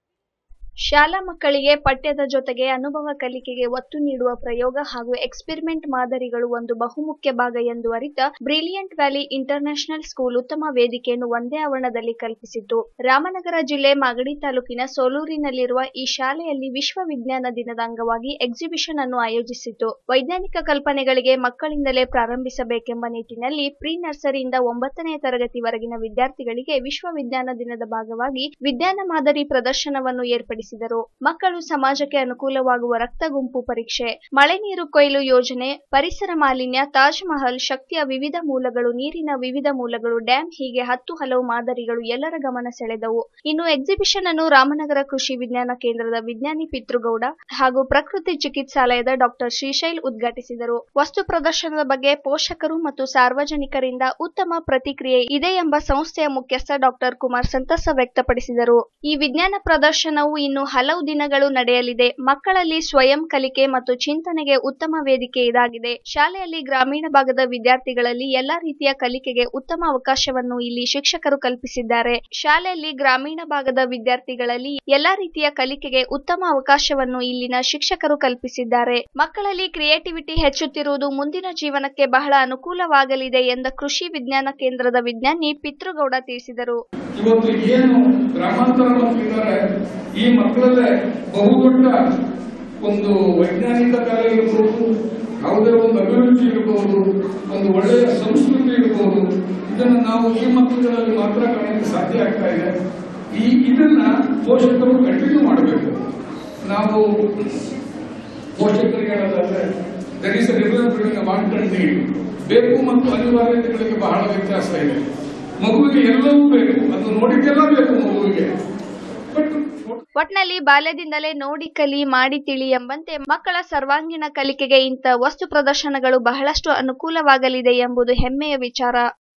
ಶಾಲಾ ಮಕ್ಕಳಿಗೆ ಪಠ್ಯದ ಜೊತೆಗೆ ಅನುಭವ ಕಲಿಕೆಗೆ ಒತ್ತು ನೀಡುವ ಪ್ರಯೋಗ ಹಾಗೂ ಎಕ್ಸ್ಪೆರಿಮೆಂಟ್ ಮಾದರಿಗಳು ಒಂದು ಬಹುಮುಖ್ಯ ಭಾಗ ಎಂದು ಅರಿತ ಬ್ರಿಲಿಯಂಟ್ ವ್ಯಾಲಿ ಇಂಟರ್ನ್ಯಾಷನಲ್ ಸ್ಕೂಲ್ ಉತ್ತಮ ವೇದಿಕೆಯನ್ನು ಒಂದೇ ಆವರಣದಲ್ಲಿ ಕಲ್ಪಿಸಿತು ರಾಮನಗರ ಜಿಲ್ಲೆ ಮಾಗಡಿ ತಾಲೂಕಿನ ಸೋಲೂರಿನಲ್ಲಿರುವ ಈ ಶಾಲೆಯಲ್ಲಿ ವಿಶ್ವ ವಿಜ್ಞಾನ ದಿನದ ಅಂಗವಾಗಿ ಎಕ್ಸಿಬಿಷನ್ ಅನ್ನು ಆಯೋಜಿಸಿತು ವೈಜ್ಞಾನಿಕ ಕಲ್ಪನೆಗಳಿಗೆ ಮಕ್ಕಳಿಂದಲೇ ಪ್ರಾರಂಭಿಸಬೇಕೆಂಬ ನಿಟ್ಟಿನಲ್ಲಿ ಪ್ರಿ ನರ್ಸರಿಯಿಂದ ಒಂಬತ್ತನೇ ತರಗತಿವರೆಗಿನ ವಿದ್ಯಾರ್ಥಿಗಳಿಗೆ ವಿಶ್ವ ವಿಜ್ಞಾನ ದಿನದ ಭಾಗವಾಗಿ ವಿಜ್ಞಾನ ಮಾದರಿ ಪ್ರದರ್ಶನವನ್ನು ಏರ್ಪಡಿಸಿ ಏರ್ಪಡಿಸಿದರು ಮಕ್ಕಳು ಸಮಾಜಕ್ಕೆ ಅನುಕೂಲವಾಗುವ ರಕ್ತ ಗುಂಪು ಪರೀಕ್ಷೆ ಮಳೆ ನೀರು ಕೊಯ್ಲು ಯೋಜನೆ ಪರಿಸರ ಮಾಲಿನ್ಯ ತಾಜ್ ಮಹಲ್ ಶಕ್ತಿಯ ವಿವಿಧ ಮೂಲಗಳು ನೀರಿನ ವಿವಿಧ ಮೂಲಗಳು ಡ್ಯಾಂ ಹೀಗೆ ಹತ್ತು ಹಲವು ಮಾದರಿಗಳು ಎಲ್ಲರ ಗಮನ ಸೆಳೆದವು ಇನ್ನು ಎಕ್ಸಿಬಿಷನ್ ಅನ್ನು ರಾಮನಗರ ಕೃಷಿ ವಿಜ್ಞಾನ ಕೇಂದ್ರದ ವಿಜ್ಞಾನಿ ಪಿತೃಗೌಡ ಹಾಗೂ ಪ್ರಕೃತಿ ಚಿಕಿತ್ಸಾಲಯದ ಡಾಕ್ಟರ್ ಶ್ರೀಶೈಲ್ ಉದ್ಘಾಟಿಸಿದರು ವಸ್ತು ಪ್ರದರ್ಶನದ ಬಗ್ಗೆ ಪೋಷಕರು ಮತ್ತು ಸಾರ್ವಜನಿಕರಿಂದ ಉತ್ತಮ ಪ್ರತಿಕ್ರಿಯೆ ಇದೆ ಎಂಬ ಸಂಸ್ಥೆಯ ಮುಖ್ಯಸ್ಥ ಡಾಕ್ಟರ್ ಕುಮಾರ್ ಸಂತಸ ವ್ಯಕ್ತಪಡಿಸಿದರು ಈ ವಿಜ್ಞಾನ ಪ್ರದರ್ಶನವು ಇನ್ನು ಹಲವು ದಿನಗಳು ನಡೆಯಲಿದೆ ಮಕ್ಕಳಲ್ಲಿ ಸ್ವಯಂ ಕಲಿಕೆ ಮತ್ತು ಚಿಂತನೆಗೆ ಉತ್ತಮ ವೇದಿಕೆ ಇದಾಗಿದೆ ಶಾಲೆಯಲ್ಲಿ ಗ್ರಾಮೀಣ ಭಾಗದ ವಿದ್ಯಾರ್ಥಿಗಳಲ್ಲಿ ಎಲ್ಲಾ ರೀತಿಯ ಕಲಿಕೆಗೆ ಉತ್ತಮ ಅವಕಾಶವನ್ನು ಇಲ್ಲಿ ಶಿಕ್ಷಕರು ಕಲ್ಪಿಸಿದ್ದಾರೆ ಶಾಲೆಯಲ್ಲಿ ಗ್ರಾಮೀಣ ಭಾಗದ ವಿದ್ಯಾರ್ಥಿಗಳಲ್ಲಿ ಎಲ್ಲಾ ರೀತಿಯ ಕಲಿಕೆಗೆ ಉತ್ತಮ ಅವಕಾಶವನ್ನು ಇಲ್ಲಿನ ಶಿಕ್ಷಕರು ಕಲ್ಪಿಸಿದ್ದಾರೆ ಮಕ್ಕಳಲ್ಲಿ ಕ್ರಿಯೇಟಿವಿಟಿ ಹೆಚ್ಚುತ್ತಿರುವುದು ಮುಂದಿನ ಜೀವನಕ್ಕೆ ಬಹಳ ಅನುಕೂಲವಾಗಲಿದೆ ಎಂದ ಕೃಷಿ ವಿಜ್ಞಾನ ಕೇಂದ್ರದ ವಿಜ್ಞಾನಿ ಪಿತೃಗೌಡ ತಿಳಿಸಿದರು ಇವತ್ತು ಏನು ಗ್ರಾಮಾಂತರ ಮಕ್ಕಳಿದ್ದಾರೆ ಈ ಮಕ್ಕಳಲ್ಲೇ ಬಹುದೊಡ್ಡ ಒಂದು ವೈಜ್ಞಾನಿಕ ಕಲೆ ಇರಬಹುದು ಯಾವುದೇ ಒಂದು ಅಭಿರುಚಿ ಇರಬಹುದು ಒಂದು ಒಳ್ಳೆಯ ಸಂಸ್ಕೃತಿ ಇರಬಹುದು ಇದನ್ನು ನಾವು ಈ ಮಕ್ಕಳುಗಳಲ್ಲಿ ಮಾತ್ರ ಕಾಣಕ್ಕೆ ಸಾಧ್ಯ ಆಗ್ತಾ ಇದೆ ಈ ಇದನ್ನ ಪೋಷಕರು ಕಂಟಿನ್ಯೂ ಮಾಡಬೇಕು ನಾವು ಪೋಷಕರಿಗೆ ಹೇಳೋದಾದ್ರೆ there is difference between want and need ಬೇಕು ಮತ್ತು ಅನಿವಾರ್ಯತೆಗಳಿಗೆ ಬಹಳ ವ್ಯತ್ಯಾಸ ಇದೆ ಮಗುವಿಗೆ ಎಲ್ಲವೂ ಬೇಕು ಅದು ನೋಡಿದ್ದೆಲ್ಲ ಬೇಕು ಮಗುವಿಗೆ ಒಟ್ನಲ್ಲಿ ಬಾಲ್ಯದಿಂದಲೇ ನೋಡಿ ಕಲಿ ಮಾಡಿ ತಿಳಿ ಎಂಬಂತೆ ಮಕ್ಕಳ ಸರ್ವಾಂಗೀಣ ಕಲಿಕೆಗೆ ಇಂಥ ವಸ್ತು ಪ್ರದರ್ಶನಗಳು ಬಹಳಷ್ಟು ಅನುಕೂಲವಾಗಲಿದೆ ಎಂಬುದು ಹೆಮ್ಮೆಯ ವಿಚಾರ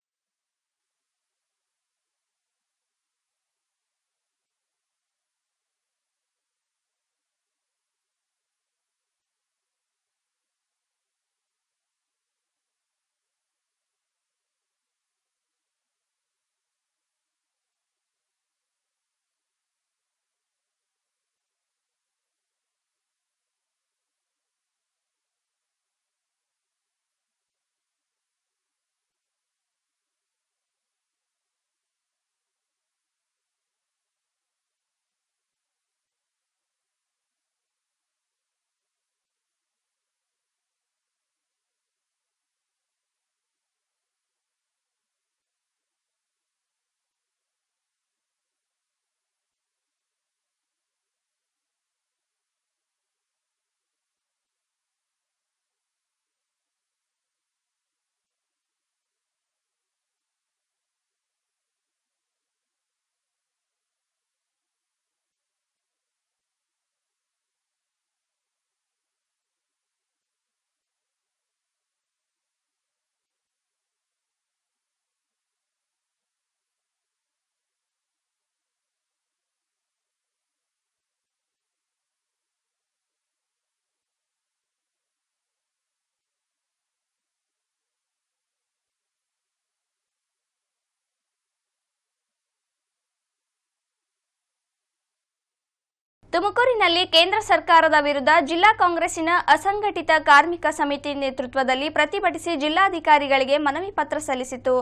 ತುಮಕೂರಿನಲ್ಲಿ ಕೇಂದ್ರ ಸರ್ಕಾರದ ವಿರುದ್ಧ ಜಿಲ್ಲಾ ಕಾಂಗ್ರೆಸ್ಸಿನ ಅಸಂಘಟಿತ ಕಾರ್ಮಿಕ ಸಮಿತಿ ನೇತೃತ್ವದಲ್ಲಿ ಪ್ರತಿಭಟಿಸಿ ಜಿಲ್ಲಾಧಿಕಾರಿಗಳಿಗೆ ಮನವಿ ಪತ್ರ ಸಲ್ಲಿಸಿತು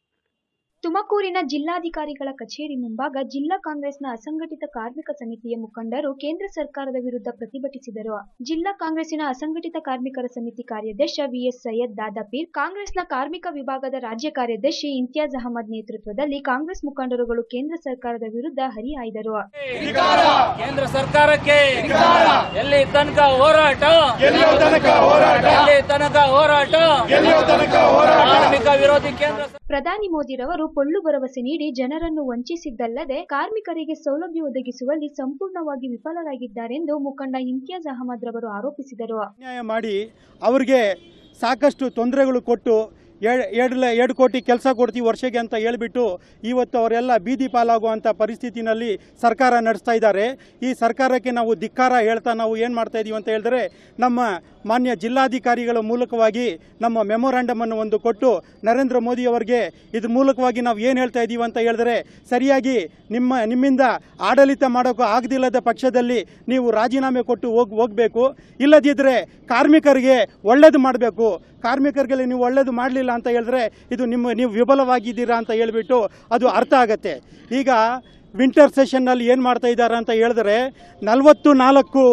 ತುಮಕೂರಿನ ಜಿಲ್ಲಾಧಿಕಾರಿಗಳ ಕಚೇರಿ ಮುಂಭಾಗ ಜಿಲ್ಲಾ ಕಾಂಗ್ರೆಸ್ನ ಅಸಂಘಟಿತ ಕಾರ್ಮಿಕ ಸಮಿತಿಯ ಮುಖಂಡರು ಕೇಂದ್ರ ಸರ್ಕಾರದ ವಿರುದ್ಧ ಪ್ರತಿಭಟಿಸಿದರು ಜಿಲ್ಲಾ ಕಾಂಗ್ರೆಸ್ಸಿನ ಅಸಂಘಟಿತ ಕಾರ್ಮಿಕರ ಸಮಿತಿ ಕಾರ್ಯಾಧ್ಯಕ್ಷ ವಿಎಸ್ ಸೈಯದ್ ದಾದಾಪೀರ್ ಕಾಂಗ್ರೆಸ್ನ ಕಾರ್ಮಿಕ ವಿಭಾಗದ ರಾಜ್ಯ ಕಾರ್ಯದರ್ಶಿ ಇಂತಿಯಾಜ್ ಅಹಮದ್ ನೇತೃತ್ವದಲ್ಲಿ ಕಾಂಗ್ರೆಸ್ ಮುಖಂಡರುಗಳು ಕೇಂದ್ರ ಸರ್ಕಾರದ ವಿರುದ್ಧ ಹರಿಹಾಯ್ದರು ಕೇಂದ್ರ ಸರ್ಕಾರಕ್ಕೆ ಎಲ್ಲಿ ತನಕ ಹೋರಾಟ ಎಲ್ಲಿಯೋ ತನಕ ಹೋರಾಟ. ಎಲ್ಲಿ ತನಕ ಹೋರಾಟ ಎಲ್ಲಿಯೋ ತನಕ ಹೋರಾಟ. ಕಾರ್ಮಿಕ ವಿರೋಧಿ ಕೇಂದ್ರ ಪ್ರಧಾನಿ ಮೋದಿರವರು ಪೊಳ್ಳು ಭರವಸೆ ನೀಡಿ ಜನರನ್ನು ವಂಚಿಸಿದ್ದಲ್ಲದೆ ಕಾರ್ಮಿಕರಿಗೆ ಸೌಲಭ್ಯ ಒದಗಿಸುವಲ್ಲಿ ಸಂಪೂರ್ಣವಾಗಿ ವಿಫಲರಾಗಿದ್ದಾರೆಂದು ಮುಖಂಡ ಇಂತಿಯಾಜ್ ಅಹಮದ್ ರವರು ಆರೋಪಿಸಿದರು ಅನ್ಯಾಯ ಮಾಡಿ ಅವ್ರಿಗೆ ಸಾಕಷ್ಟು ತೊಂದರೆಗಳು ಕೊಟ್ಟು ಎ- ಎರಡು ಲ- ಎರಡು ಕೋಟಿ ಕೆಲಸ ಕೊಡ್ತೀವಿ ವರ್ಷಕ್ಕೆ ಅಂತ ಹೇಳ್ಬಿಟ್ಟು ಇವತ್ತು ಅವರೆಲ್ಲ ಬೀದಿ ಪಾಲಾಗುವಂಥ ಪರಿಸ್ಥಿತಿನಲ್ಲಿ ಸರ್ಕಾರ ನಡೆಸ್ತಾ ಇದ್ದಾರೆ ಈ ಸರ್ಕಾರಕ್ಕೆ ನಾವು ಧಿಕ್ಕಾರ ಹೇಳ್ತಾ ನಾವು ಏನು ಮಾಡ್ತಾ ಇದೀವಿ ಅಂತ ಹೇಳಿದ್ರೆ ನಮ್ಮ ಮಾನ್ಯ ಜಿಲ್ಲಾಧಿಕಾರಿಗಳ ಮೂಲಕವಾಗಿ ನಮ್ಮ ಮೆಮೊರಾಂಡಮ್ ಅನ್ನು ಒಂದು ಕೊಟ್ಟು ನರೇಂದ್ರ ಮೋದಿ ಅವರಿಗೆ ಇದ್ರ ಮೂಲಕವಾಗಿ ನಾವು ಏನು ಹೇಳ್ತಾ ಇದ್ದೀವಿ ಅಂತ ಹೇಳಿದ್ರೆ ಸರಿಯಾಗಿ ನಿಮ್ಮ ನಿಮ್ಮಿಂದ ಆಡಳಿತ ಮಾಡೋಕೆ ಆಗದಿಲ್ಲದ ಪಕ್ಷದಲ್ಲಿ ನೀವು ರಾಜೀನಾಮೆ ಕೊಟ್ಟು ಹೋಗ್ ಹೋಗಬೇಕು ಇಲ್ಲದಿದ್ದರೆ ಕಾರ್ಮಿಕರಿಗೆ ಒಳ್ಳೇದು ಮಾಡಬೇಕು ಕಾರ್ಮಿಕರಿಗೆ ನೀವು ಒಳ್ಳೇದು ಮಾಡಲಿಲ್ಲ ಅಂತ ಹೇಳಿದ್ರೆ ಇದು ನಿಮ್ಮ ನೀವು ವಿಫಲವಾಗಿದ್ದೀರಾ ಅಂತ ಹೇಳ್ಬಿಟ್ಟು ಅದು ಅರ್ಥ ಆಗತ್ತೆ ಈಗ ವಿಂಟರ್ ಸೆಷನ್ನಲ್ಲಿ ಏನು ಮಾಡ್ತಾ ಇದ್ದಾರೆ ಅಂತ ಹೇಳಿದ್ರೆ ನಲವತ್ತು ನಾಲ್ಕು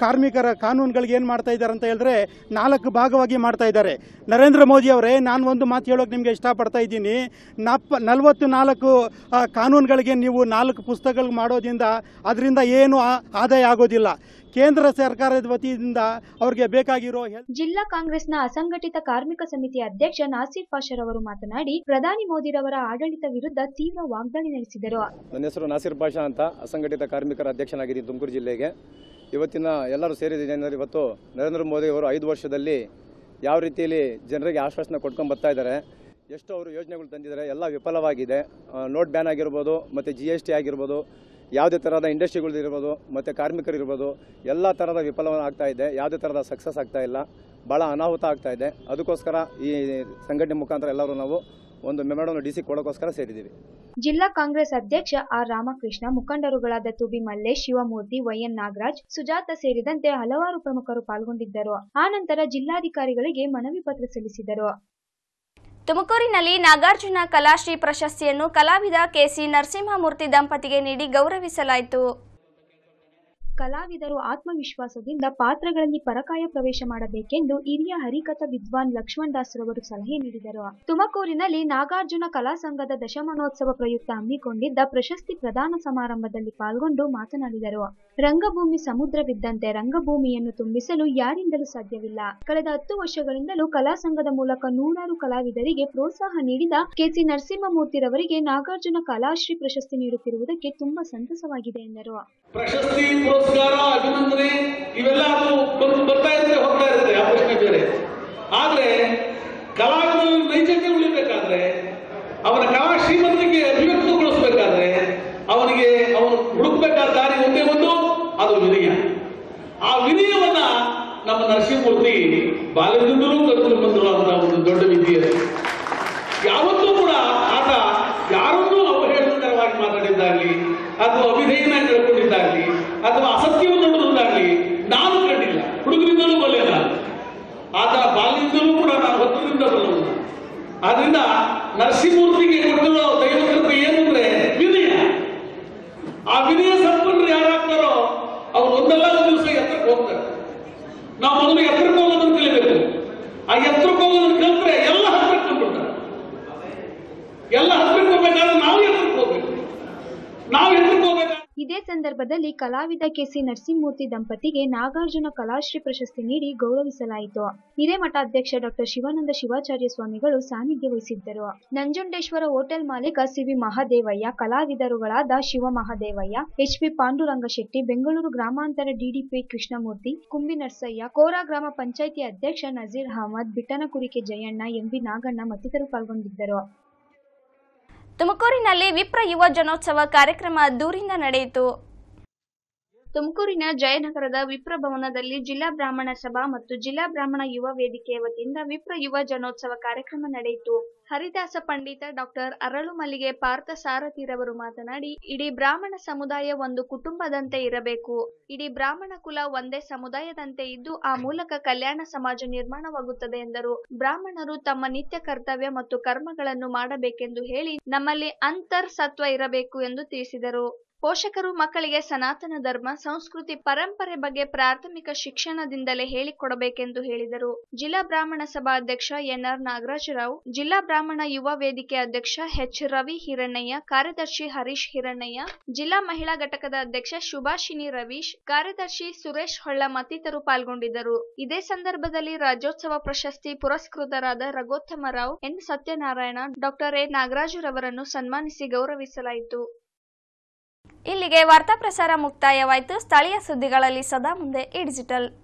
ಕಾರ್ಮಿಕರ ಕಾನೂನುಗಳಿಗೆ ಏನು ಮಾಡ್ತಾ ಇದ್ದಾರೆ ಅಂತ ಹೇಳಿದ್ರೆ ನಾಲ್ಕು ಭಾಗವಾಗಿ ಮಾಡ್ತಾ ಇದ್ದಾರೆ ನರೇಂದ್ರ ಮೋದಿ ಅವರೇ ನಾನು ಒಂದು ಮಾತು ಹೇಳೋಕೆ ನಿಮಗೆ ಇಷ್ಟಪಡ್ತಾ ಇದ್ದೀನಿ ನಪ್ಪ ನಲವತ್ತು ನಾಲ್ಕು ಆ, ಕಾನೂನುಗಳಿಗೆ ನೀವು ನಾಲ್ಕು ಪುಸ್ತಕಗಳು ಮಾಡೋದ್ರಿಂದ ಅದರಿಂದ ಏನು ಆ- ಆದಾಯ ಆಗೋದಿಲ್ಲ ಕೇಂದ್ರ ಸರ್ಕಾರದ ವತಿಯಿಂದ ಅವ್ರಿಗೆ ಬೇಕಾಗಿರೋ ಹೆಲ್ತ್ ಜಿಲ್ಲಾ ಕಾಂಗ್ರೆಸ್ನ ಅಸಂಘಟಿತ ಕಾರ್ಮಿಕ ಸಮಿತಿ ಅಧ್ಯಕ್ಷ ನಾಸಿರ್ ಪಾಷರ್ ಅವರು ಮಾತನಾಡಿ ಪ್ರಧಾನಿ ಮೋದಿರವರ ಆಡಳಿತ ವಿರುದ್ಧ ತೀವ್ರ ವಾಗ್ದಾಳಿ ನಡೆಸಿದರು ನನ್ನ ಹೆಸರು ನಾಸಿರ್ ಪಾಷಾ ಅಂತ ಅಸಂಘಟಿತ ಕಾರ್ಮಿಕರ ಅಧ್ಯಕ್ಷನಾಗಿದ್ದೀನಿ ತುಮಕೂರು ಜಿಲ್ಲೆಗೆ ಇವತ್ತಿನ ಎಲ್ಲರೂ ಸೇರಿದ್ದೇನೆಂದರೆ ಇವತ್ತು ನರೇಂದ್ರ ಮೋದಿ ಅವರು ಐದು ವರ್ಷದಲ್ಲಿ ಯಾವ ರೀತಿಯಲ್ಲಿ ಜನರಿಗೆ ಆಶ್ವಾಸನೆ ಕೊಟ್ಕೊಂಡು ಬರ್ತಾ ಇದ್ದಾರೆ ಎಷ್ಟು ಅವರು ಯೋಜನೆಗಳು ತಂದಿದ್ದಾರೆ ಎಲ್ಲ ವಿಫಲವಾಗಿದೆ ಆ, ನೋಟ್ ಬ್ಯಾನ್ ಆಗಿರ್ಬೋದು ಮತ್ತು ಜಿ ಎಸ್ ಟಿ ಆಗಿರ್ಬೋದು ಯಾವುದೇ ಥರದ ಇಂಡಸ್ಟ್ರಿಗಳು ಇರ್ಬೋದು ಮತ್ತು ಕಾರ್ಮಿಕರು ಇರ್ಬೋದು ಎಲ್ಲ ಥರದ ವಿಫಲ ಆಗ್ತಾ ಇದೆ ಯಾವುದೇ ಥರದ ಸಕ್ಸಸ್ ಆಗ್ತಾ ಇಲ್ಲ ಭಾಳ ಅನಾಹುತ ಆಗ್ತಾ ಇದೆ ಅದಕ್ಕೋಸ್ಕರ ಈ ಸಂಘಟನೆ ಮುಖಾಂತರ ಎಲ್ಲರೂ ನಾವು ಒಂದು ಮೆಮೊಡನ್ನು ಡಿ ಸಿ ಕೊಡೋಕ್ಕೋಸ್ಕರ ಸೇರಿದ್ದೀವಿ ಜಿಲ್ಲಾ ಕಾಂಗ್ರೆಸ್ ಅಧ್ಯಕ್ಷ ಆರ್ ರಾಮಕೃಷ್ಣ ಮುಖಂಡರುಗಳಾದ ತುಬಿ ಮಲ್ಲೇಶ್ ಶಿವಮೂರ್ತಿ ವೈಎನ್ ನಾಗರಾಜ್ ಸುಜಾತ ಸೇರಿದಂತೆ ಹಲವಾರು ಪ್ರಮುಖರು ಪಾಲ್ಗೊಂಡಿದ್ದರು ಆನಂತರ ಜಿಲ್ಲಾಧಿಕಾರಿಗಳಿಗೆ ಮನವಿ ಪತ್ರ ಸಲ್ಲಿಸಿದರು ತುಮಕೂರಿನಲ್ಲಿ ನಾಗಾರ್ಜುನ ಕಲಾಶ್ರೀ ಪ್ರಶಸ್ತಿಯನ್ನು ಕಲಾವಿದ ಕೆಸಿ ನರಸಿಂಹಮೂರ್ತಿ ದಂಪತಿಗೆ ನೀಡಿ ಗೌರವಿಸಲಾಯಿತು ಕಲಾವಿದರು ಆತ್ಮವಿಶ್ವಾಸದಿಂದ ಪಾತ್ರಗಳಲ್ಲಿ ಪರಕಾಯ ಪ್ರವೇಶ ಮಾಡಬೇಕೆಂದು ಹಿರಿಯ ಹರಿಕಥಾ ವಿದ್ವಾನ್ ಲಕ್ಷ್ಮಣ್ ದಾಸ್ ರವರು ಸಲಹೆ ನೀಡಿದರು ತುಮಕೂರಿನಲ್ಲಿ ನಾಗಾರ್ಜುನ ಕಲಾ ಸಂಘದ ದಶಮಾನೋತ್ಸವ ಪ್ರಯುಕ್ತ ಹಮ್ಮಿಕೊಂಡಿದ್ದ ಪ್ರಶಸ್ತಿ ಪ್ರದಾನ ಸಮಾರಂಭದಲ್ಲಿ ಪಾಲ್ಗೊಂಡು ಮಾತನಾಡಿದರು ರಂಗಭೂಮಿ ಸಮುದ್ರವಿದ್ದಂತೆ ರಂಗಭೂಮಿಯನ್ನು ತುಂಬಿಸಲು ಯಾರಿಂದಲೂ ಸಾಧ್ಯವಿಲ್ಲ ಕಳೆದ ಹತ್ತು ವರ್ಷಗಳಿಂದಲೂ ಕಲಾ ಸಂಘದ ಮೂಲಕ ನೂರಾರು ಕಲಾವಿದರಿಗೆ ಪ್ರೋತ್ಸಾಹ ನೀಡಿದ ಕೆಸಿ ನರಸಿಂಹಮೂರ್ತಿರವರಿಗೆ ನಾಗಾರ್ಜುನ ಕಲಾಶ್ರೀ ಪ್ರಶಸ್ತಿ ನೀಡುತ್ತಿರುವುದಕ್ಕೆ ತುಂಬಾ ಸಂತಸವಾಗಿದೆ ಎಂದರು ಪ್ರಶಸ್ತಿ ಪುರಸ್ಕಾರ ಅಭಿನಂದನೆ ಇವೆಲ್ಲ ಅದು ಬಂದು ಬರ್ತಾ ಇರುತ್ತೆ ಹೋಗ್ತಾ ಇರುತ್ತೆ ಆ ಪ್ರಶ್ನೆ ಬೇರೆ ಆದ್ರೆ ಕಲಾವಿದನ ನೈಜತೆ ಉಳಿಬೇಕಾದ್ರೆ ಅವನ ಕಲಾ ಶ್ರೀಮಂತಿಕೆ ಅಭಿವ್ಯಕ್ತಗೊಳಿಸಬೇಕಾದ್ರೆ ಅವನಿಗೆ ಅವನು ಹುಡುಕ್ಬೇಕಾದ ದಾರಿ ಒಂದೇ ಒಂದು ಅದು ವಿನಯ ಆ ವಿನಯವನ್ನ ನಮ್ಮ ನರಸಿಂಹಮೂರ್ತಿ ಬಾಲ್ಯದಿಂದಲೂ ಕಲಿತು ಬಂದಿರುವಂತಹ ಒಂದು ದೊಡ್ಡ ವಿದ್ಯೆ ಅದು. ಯಾವತ್ತೂ ಕೂಡ ಆತ ಯಾರನ್ನೂ ಅವಹೇಳನಕರವಾಗಿ ಮಾತಾಡಿದ್ದಾಗಲಿ ಅಥವಾ ಅವಿಧೇಯನ ನಡ್ಕೊಂಡಿದ್ದಾಗಲಿ ಅಥವಾ ಅಸತ್ಯವನ್ನು ನುಡಿದಾಗಲಿ ನಾನು ಕಂಡಿಲ್ಲ ಹುಡುಗರಿಂದಲೂ ಬಲ್ಲೆ ನಾನು ಆತ ಬಾಲ್ಯದಿಂದಲೂ ಕೂಡ ನಾನು ಹತ್ತಿರದಿಂದ ಬಲ್ಲವನು ಆದ್ರಿಂದ ನರಸಿಂಹಮೂರ್ತಿಗೆ ಕೊಟ್ಟಿರೋ ದೈವ ಕೃಪೆ ಏನು ಅಂದ್ರೆ ವಿನಯ ಆ ವಿನಯ ಸಂಪನ್ನರು ಯಾರಾಗ್ತಾರೋ ಅವ್ರು ಒಂದಲ್ಲ ಒಂದು ದಿವಸ ಎತ್ತರಕ್ಕೆ ಹೋಗ್ತಾರೆ ನಾವು ಮೊದಲು ಎತ್ತರಕ್ಕೆ ಹೋಗೋದನ್ನು ಕಲಿಬೇಕು ಆ ಎತ್ತರಕ್ಕೆ ಹೋಗೋದನ್ನು ಕಲಿತ್ರೆ ಎಲ್ಲ ಹತ್ರಕ್ಕೆ ಬಂದ್ಬಿಡ್ತಾರೆ ಎಲ್ಲ ಹತ್ರಕ್ಕೆ ಹೋಗ್ಬೇಕಾದ್ರೆ ನಾವು ಎತ್ತರಕ್ಕೆ ಹೋಗ್ಬೇಕು ನಾವು ಎತ್ತರಕ್ಕೆ ಹೋಗ್ಬೇಕಾದ್ರೆ ಇದೇ ಸಂದರ್ಭದಲ್ಲಿ ಕಲಾವಿದ ಕೆಸಿ ನರಸಿಂಹಮೂರ್ತಿ ದಂಪತಿಗೆ ನಾಗಾರ್ಜುನ ಕಲಾಶ್ರೀ ಪ್ರಶಸ್ತಿ ನೀಡಿ ಗೌರವಿಸಲಾಯಿತು ಹಿರೇಮಠ ಅಧ್ಯಕ್ಷ ಡಾಕ್ಟರ್ ಶಿವಾನಂದ ಶಿವಾಚಾರ್ಯ ಸ್ವಾಮಿಗಳು ಸಾನ್ನಿಧ್ಯ ವಹಿಸಿದ್ದರು ನಂಜುಂಡೇಶ್ವರ ಹೋಟೆಲ್ ಮಾಲೀಕ ಸಿವಿ ಮಹಾದೇವಯ್ಯ ಕಲಾವಿದರುಗಳಾದ ಶಿವ ಮಹಾದೇವಯ್ಯ ಎಚ್ ಪಿ ಪಾಂಡುರಂಗ ಶೆಟ್ಟಿ ಬೆಂಗಳೂರು ಗ್ರಾಮಾಂತರ ಡಿಡಿಪಿ ಕೃಷ್ಣಮೂರ್ತಿ ಕುಂಬಿ ನರ್ಸಯ್ಯ ಕೋರಾ ಗ್ರಾಮ ಪಂಚಾಯಿತಿ ಅಧ್ಯಕ್ಷ ನಜೀರ್ ಅಹಮದ್ ಬಿಟ್ಟನಕುರಿಕೆ ಜಯಣ್ಣ ಎಂಬಿ ನಾಗಣ್ಣ ಮತ್ತಿತರರು ಪಾಲ್ಗೊಂಡಿದ್ದರು ತುಮಕೂರಿನಲ್ಲಿ ವಿಪ್ರ ಯುವ ಜನೋತ್ಸವ ಕಾರ್ಯಕ್ರಮ ಅದ್ದೂರಿಂದ ನಡೆಯಿತು ತುಮಕೂರಿನ ಜಯನಗರದ ವಿಪ್ರ ಭವನದಲ್ಲಿ ಜಿಲ್ಲಾ ಬ್ರಾಹ್ಮಣ ಸಭಾ ಮತ್ತು ಜಿಲ್ಲಾ ಬ್ರಾಹ್ಮಣ ಯುವ ವೇದಿಕೆಯ ವತಿಯಿಂದ ವಿಪ್ರ ಯುವ ಜನೋತ್ಸವ ಕಾರ್ಯಕ್ರಮ ನಡೆಯಿತು ಹರಿದಾಸ ಪಂಡಿತ ಡಾಕ್ಟರ್ ಅರಳು ಮಲ್ಲಿಗೆ ಪಾರ್ಥ ಸಾರಥಿರವರು ಮಾತನಾಡಿ ಇಡೀ ಬ್ರಾಹ್ಮಣ ಸಮುದಾಯ ಒಂದು ಕುಟುಂಬದಂತೆ ಇರಬೇಕು ಇಡೀ ಬ್ರಾಹ್ಮಣ ಕುಲ ಒಂದೇ ಸಮುದಾಯದಂತೆ ಇದ್ದು ಆ ಮೂಲಕ ಕಲ್ಯಾಣ ಸಮಾಜ ನಿರ್ಮಾಣವಾಗುತ್ತದೆ ಎಂದರು ಬ್ರಾಹ್ಮಣರು ತಮ್ಮ ನಿತ್ಯ ಕರ್ತವ್ಯ ಮತ್ತು ಕರ್ಮಗಳನ್ನು ಮಾಡಬೇಕೆಂದು ಹೇಳಿ ನಮ್ಮಲ್ಲಿ ಅಂತರ್ ಸತ್ವ ಇರಬೇಕು ಎಂದು ತಿಳಿಸಿದರು ಪೋಷಕರು ಮಕ್ಕಳಿಗೆ ಸನಾತನ ಧರ್ಮ ಸಂಸ್ಕೃತಿ ಪರಂಪರೆ ಬಗ್ಗೆ ಪ್ರಾಥಮಿಕ ಶಿಕ್ಷಣದಿಂದಲೇ ಹೇಳಿಕೊಡಬೇಕೆಂದು ಹೇಳಿದರು ಜಿಲ್ಲಾ ಬ್ರಾಹ್ಮಣ ಸಭಾ ಅಧ್ಯಕ್ಷ ಎನ್ಆರ್ ನಾಗರಾಜರಾವ್ ಜಿಲ್ಲಾ ಬ್ರಾಹ್ಮಣ ಯುವ ವೇದಿಕೆ ಅಧ್ಯಕ್ಷ ಎಚ್ ರವಿ ಹಿರಣ್ಣಯ್ಯ ಕಾರ್ಯದರ್ಶಿ ಹರೀಶ್ ಹಿರಣ್ಣಯ್ಯ ಜಿಲ್ಲಾ ಮಹಿಳಾ ಘಟಕದ ಅಧ್ಯಕ್ಷ ಸುಭಾಷಿನಿ ರವೀಶ್ ಕಾರ್ಯದರ್ಶಿ ಸುರೇಶ್ ಹೊಳ್ಳ ಮತ್ತಿತರರು ಪಾಲ್ಗೊಂಡಿದ್ದರು ಇದೇ ಸಂದರ್ಭದಲ್ಲಿ ರಾಜ್ಯೋತ್ಸವ ಪ್ರಶಸ್ತಿ ಪುರಸ್ಕೃತರಾದ Raghottama Rao N Satyanarayana doctor A ನಾಗರಾಜುರವರನ್ನು ಸನ್ಮಾನಿಸಿ ಗೌರವಿಸಲಾಯಿತು ಇಲ್ಲಿಗೆ ವಾರ್ತಾ ಪ್ರಸಾರ ಮುಕ್ತಾಯವಾಯಿತು ಸ್ಥಳೀಯ ಸುದ್ದಿಗಳಲ್ಲಿ ಸದಾ ಮುಂದೆ ಈ ಡಿಜಿಟಲ್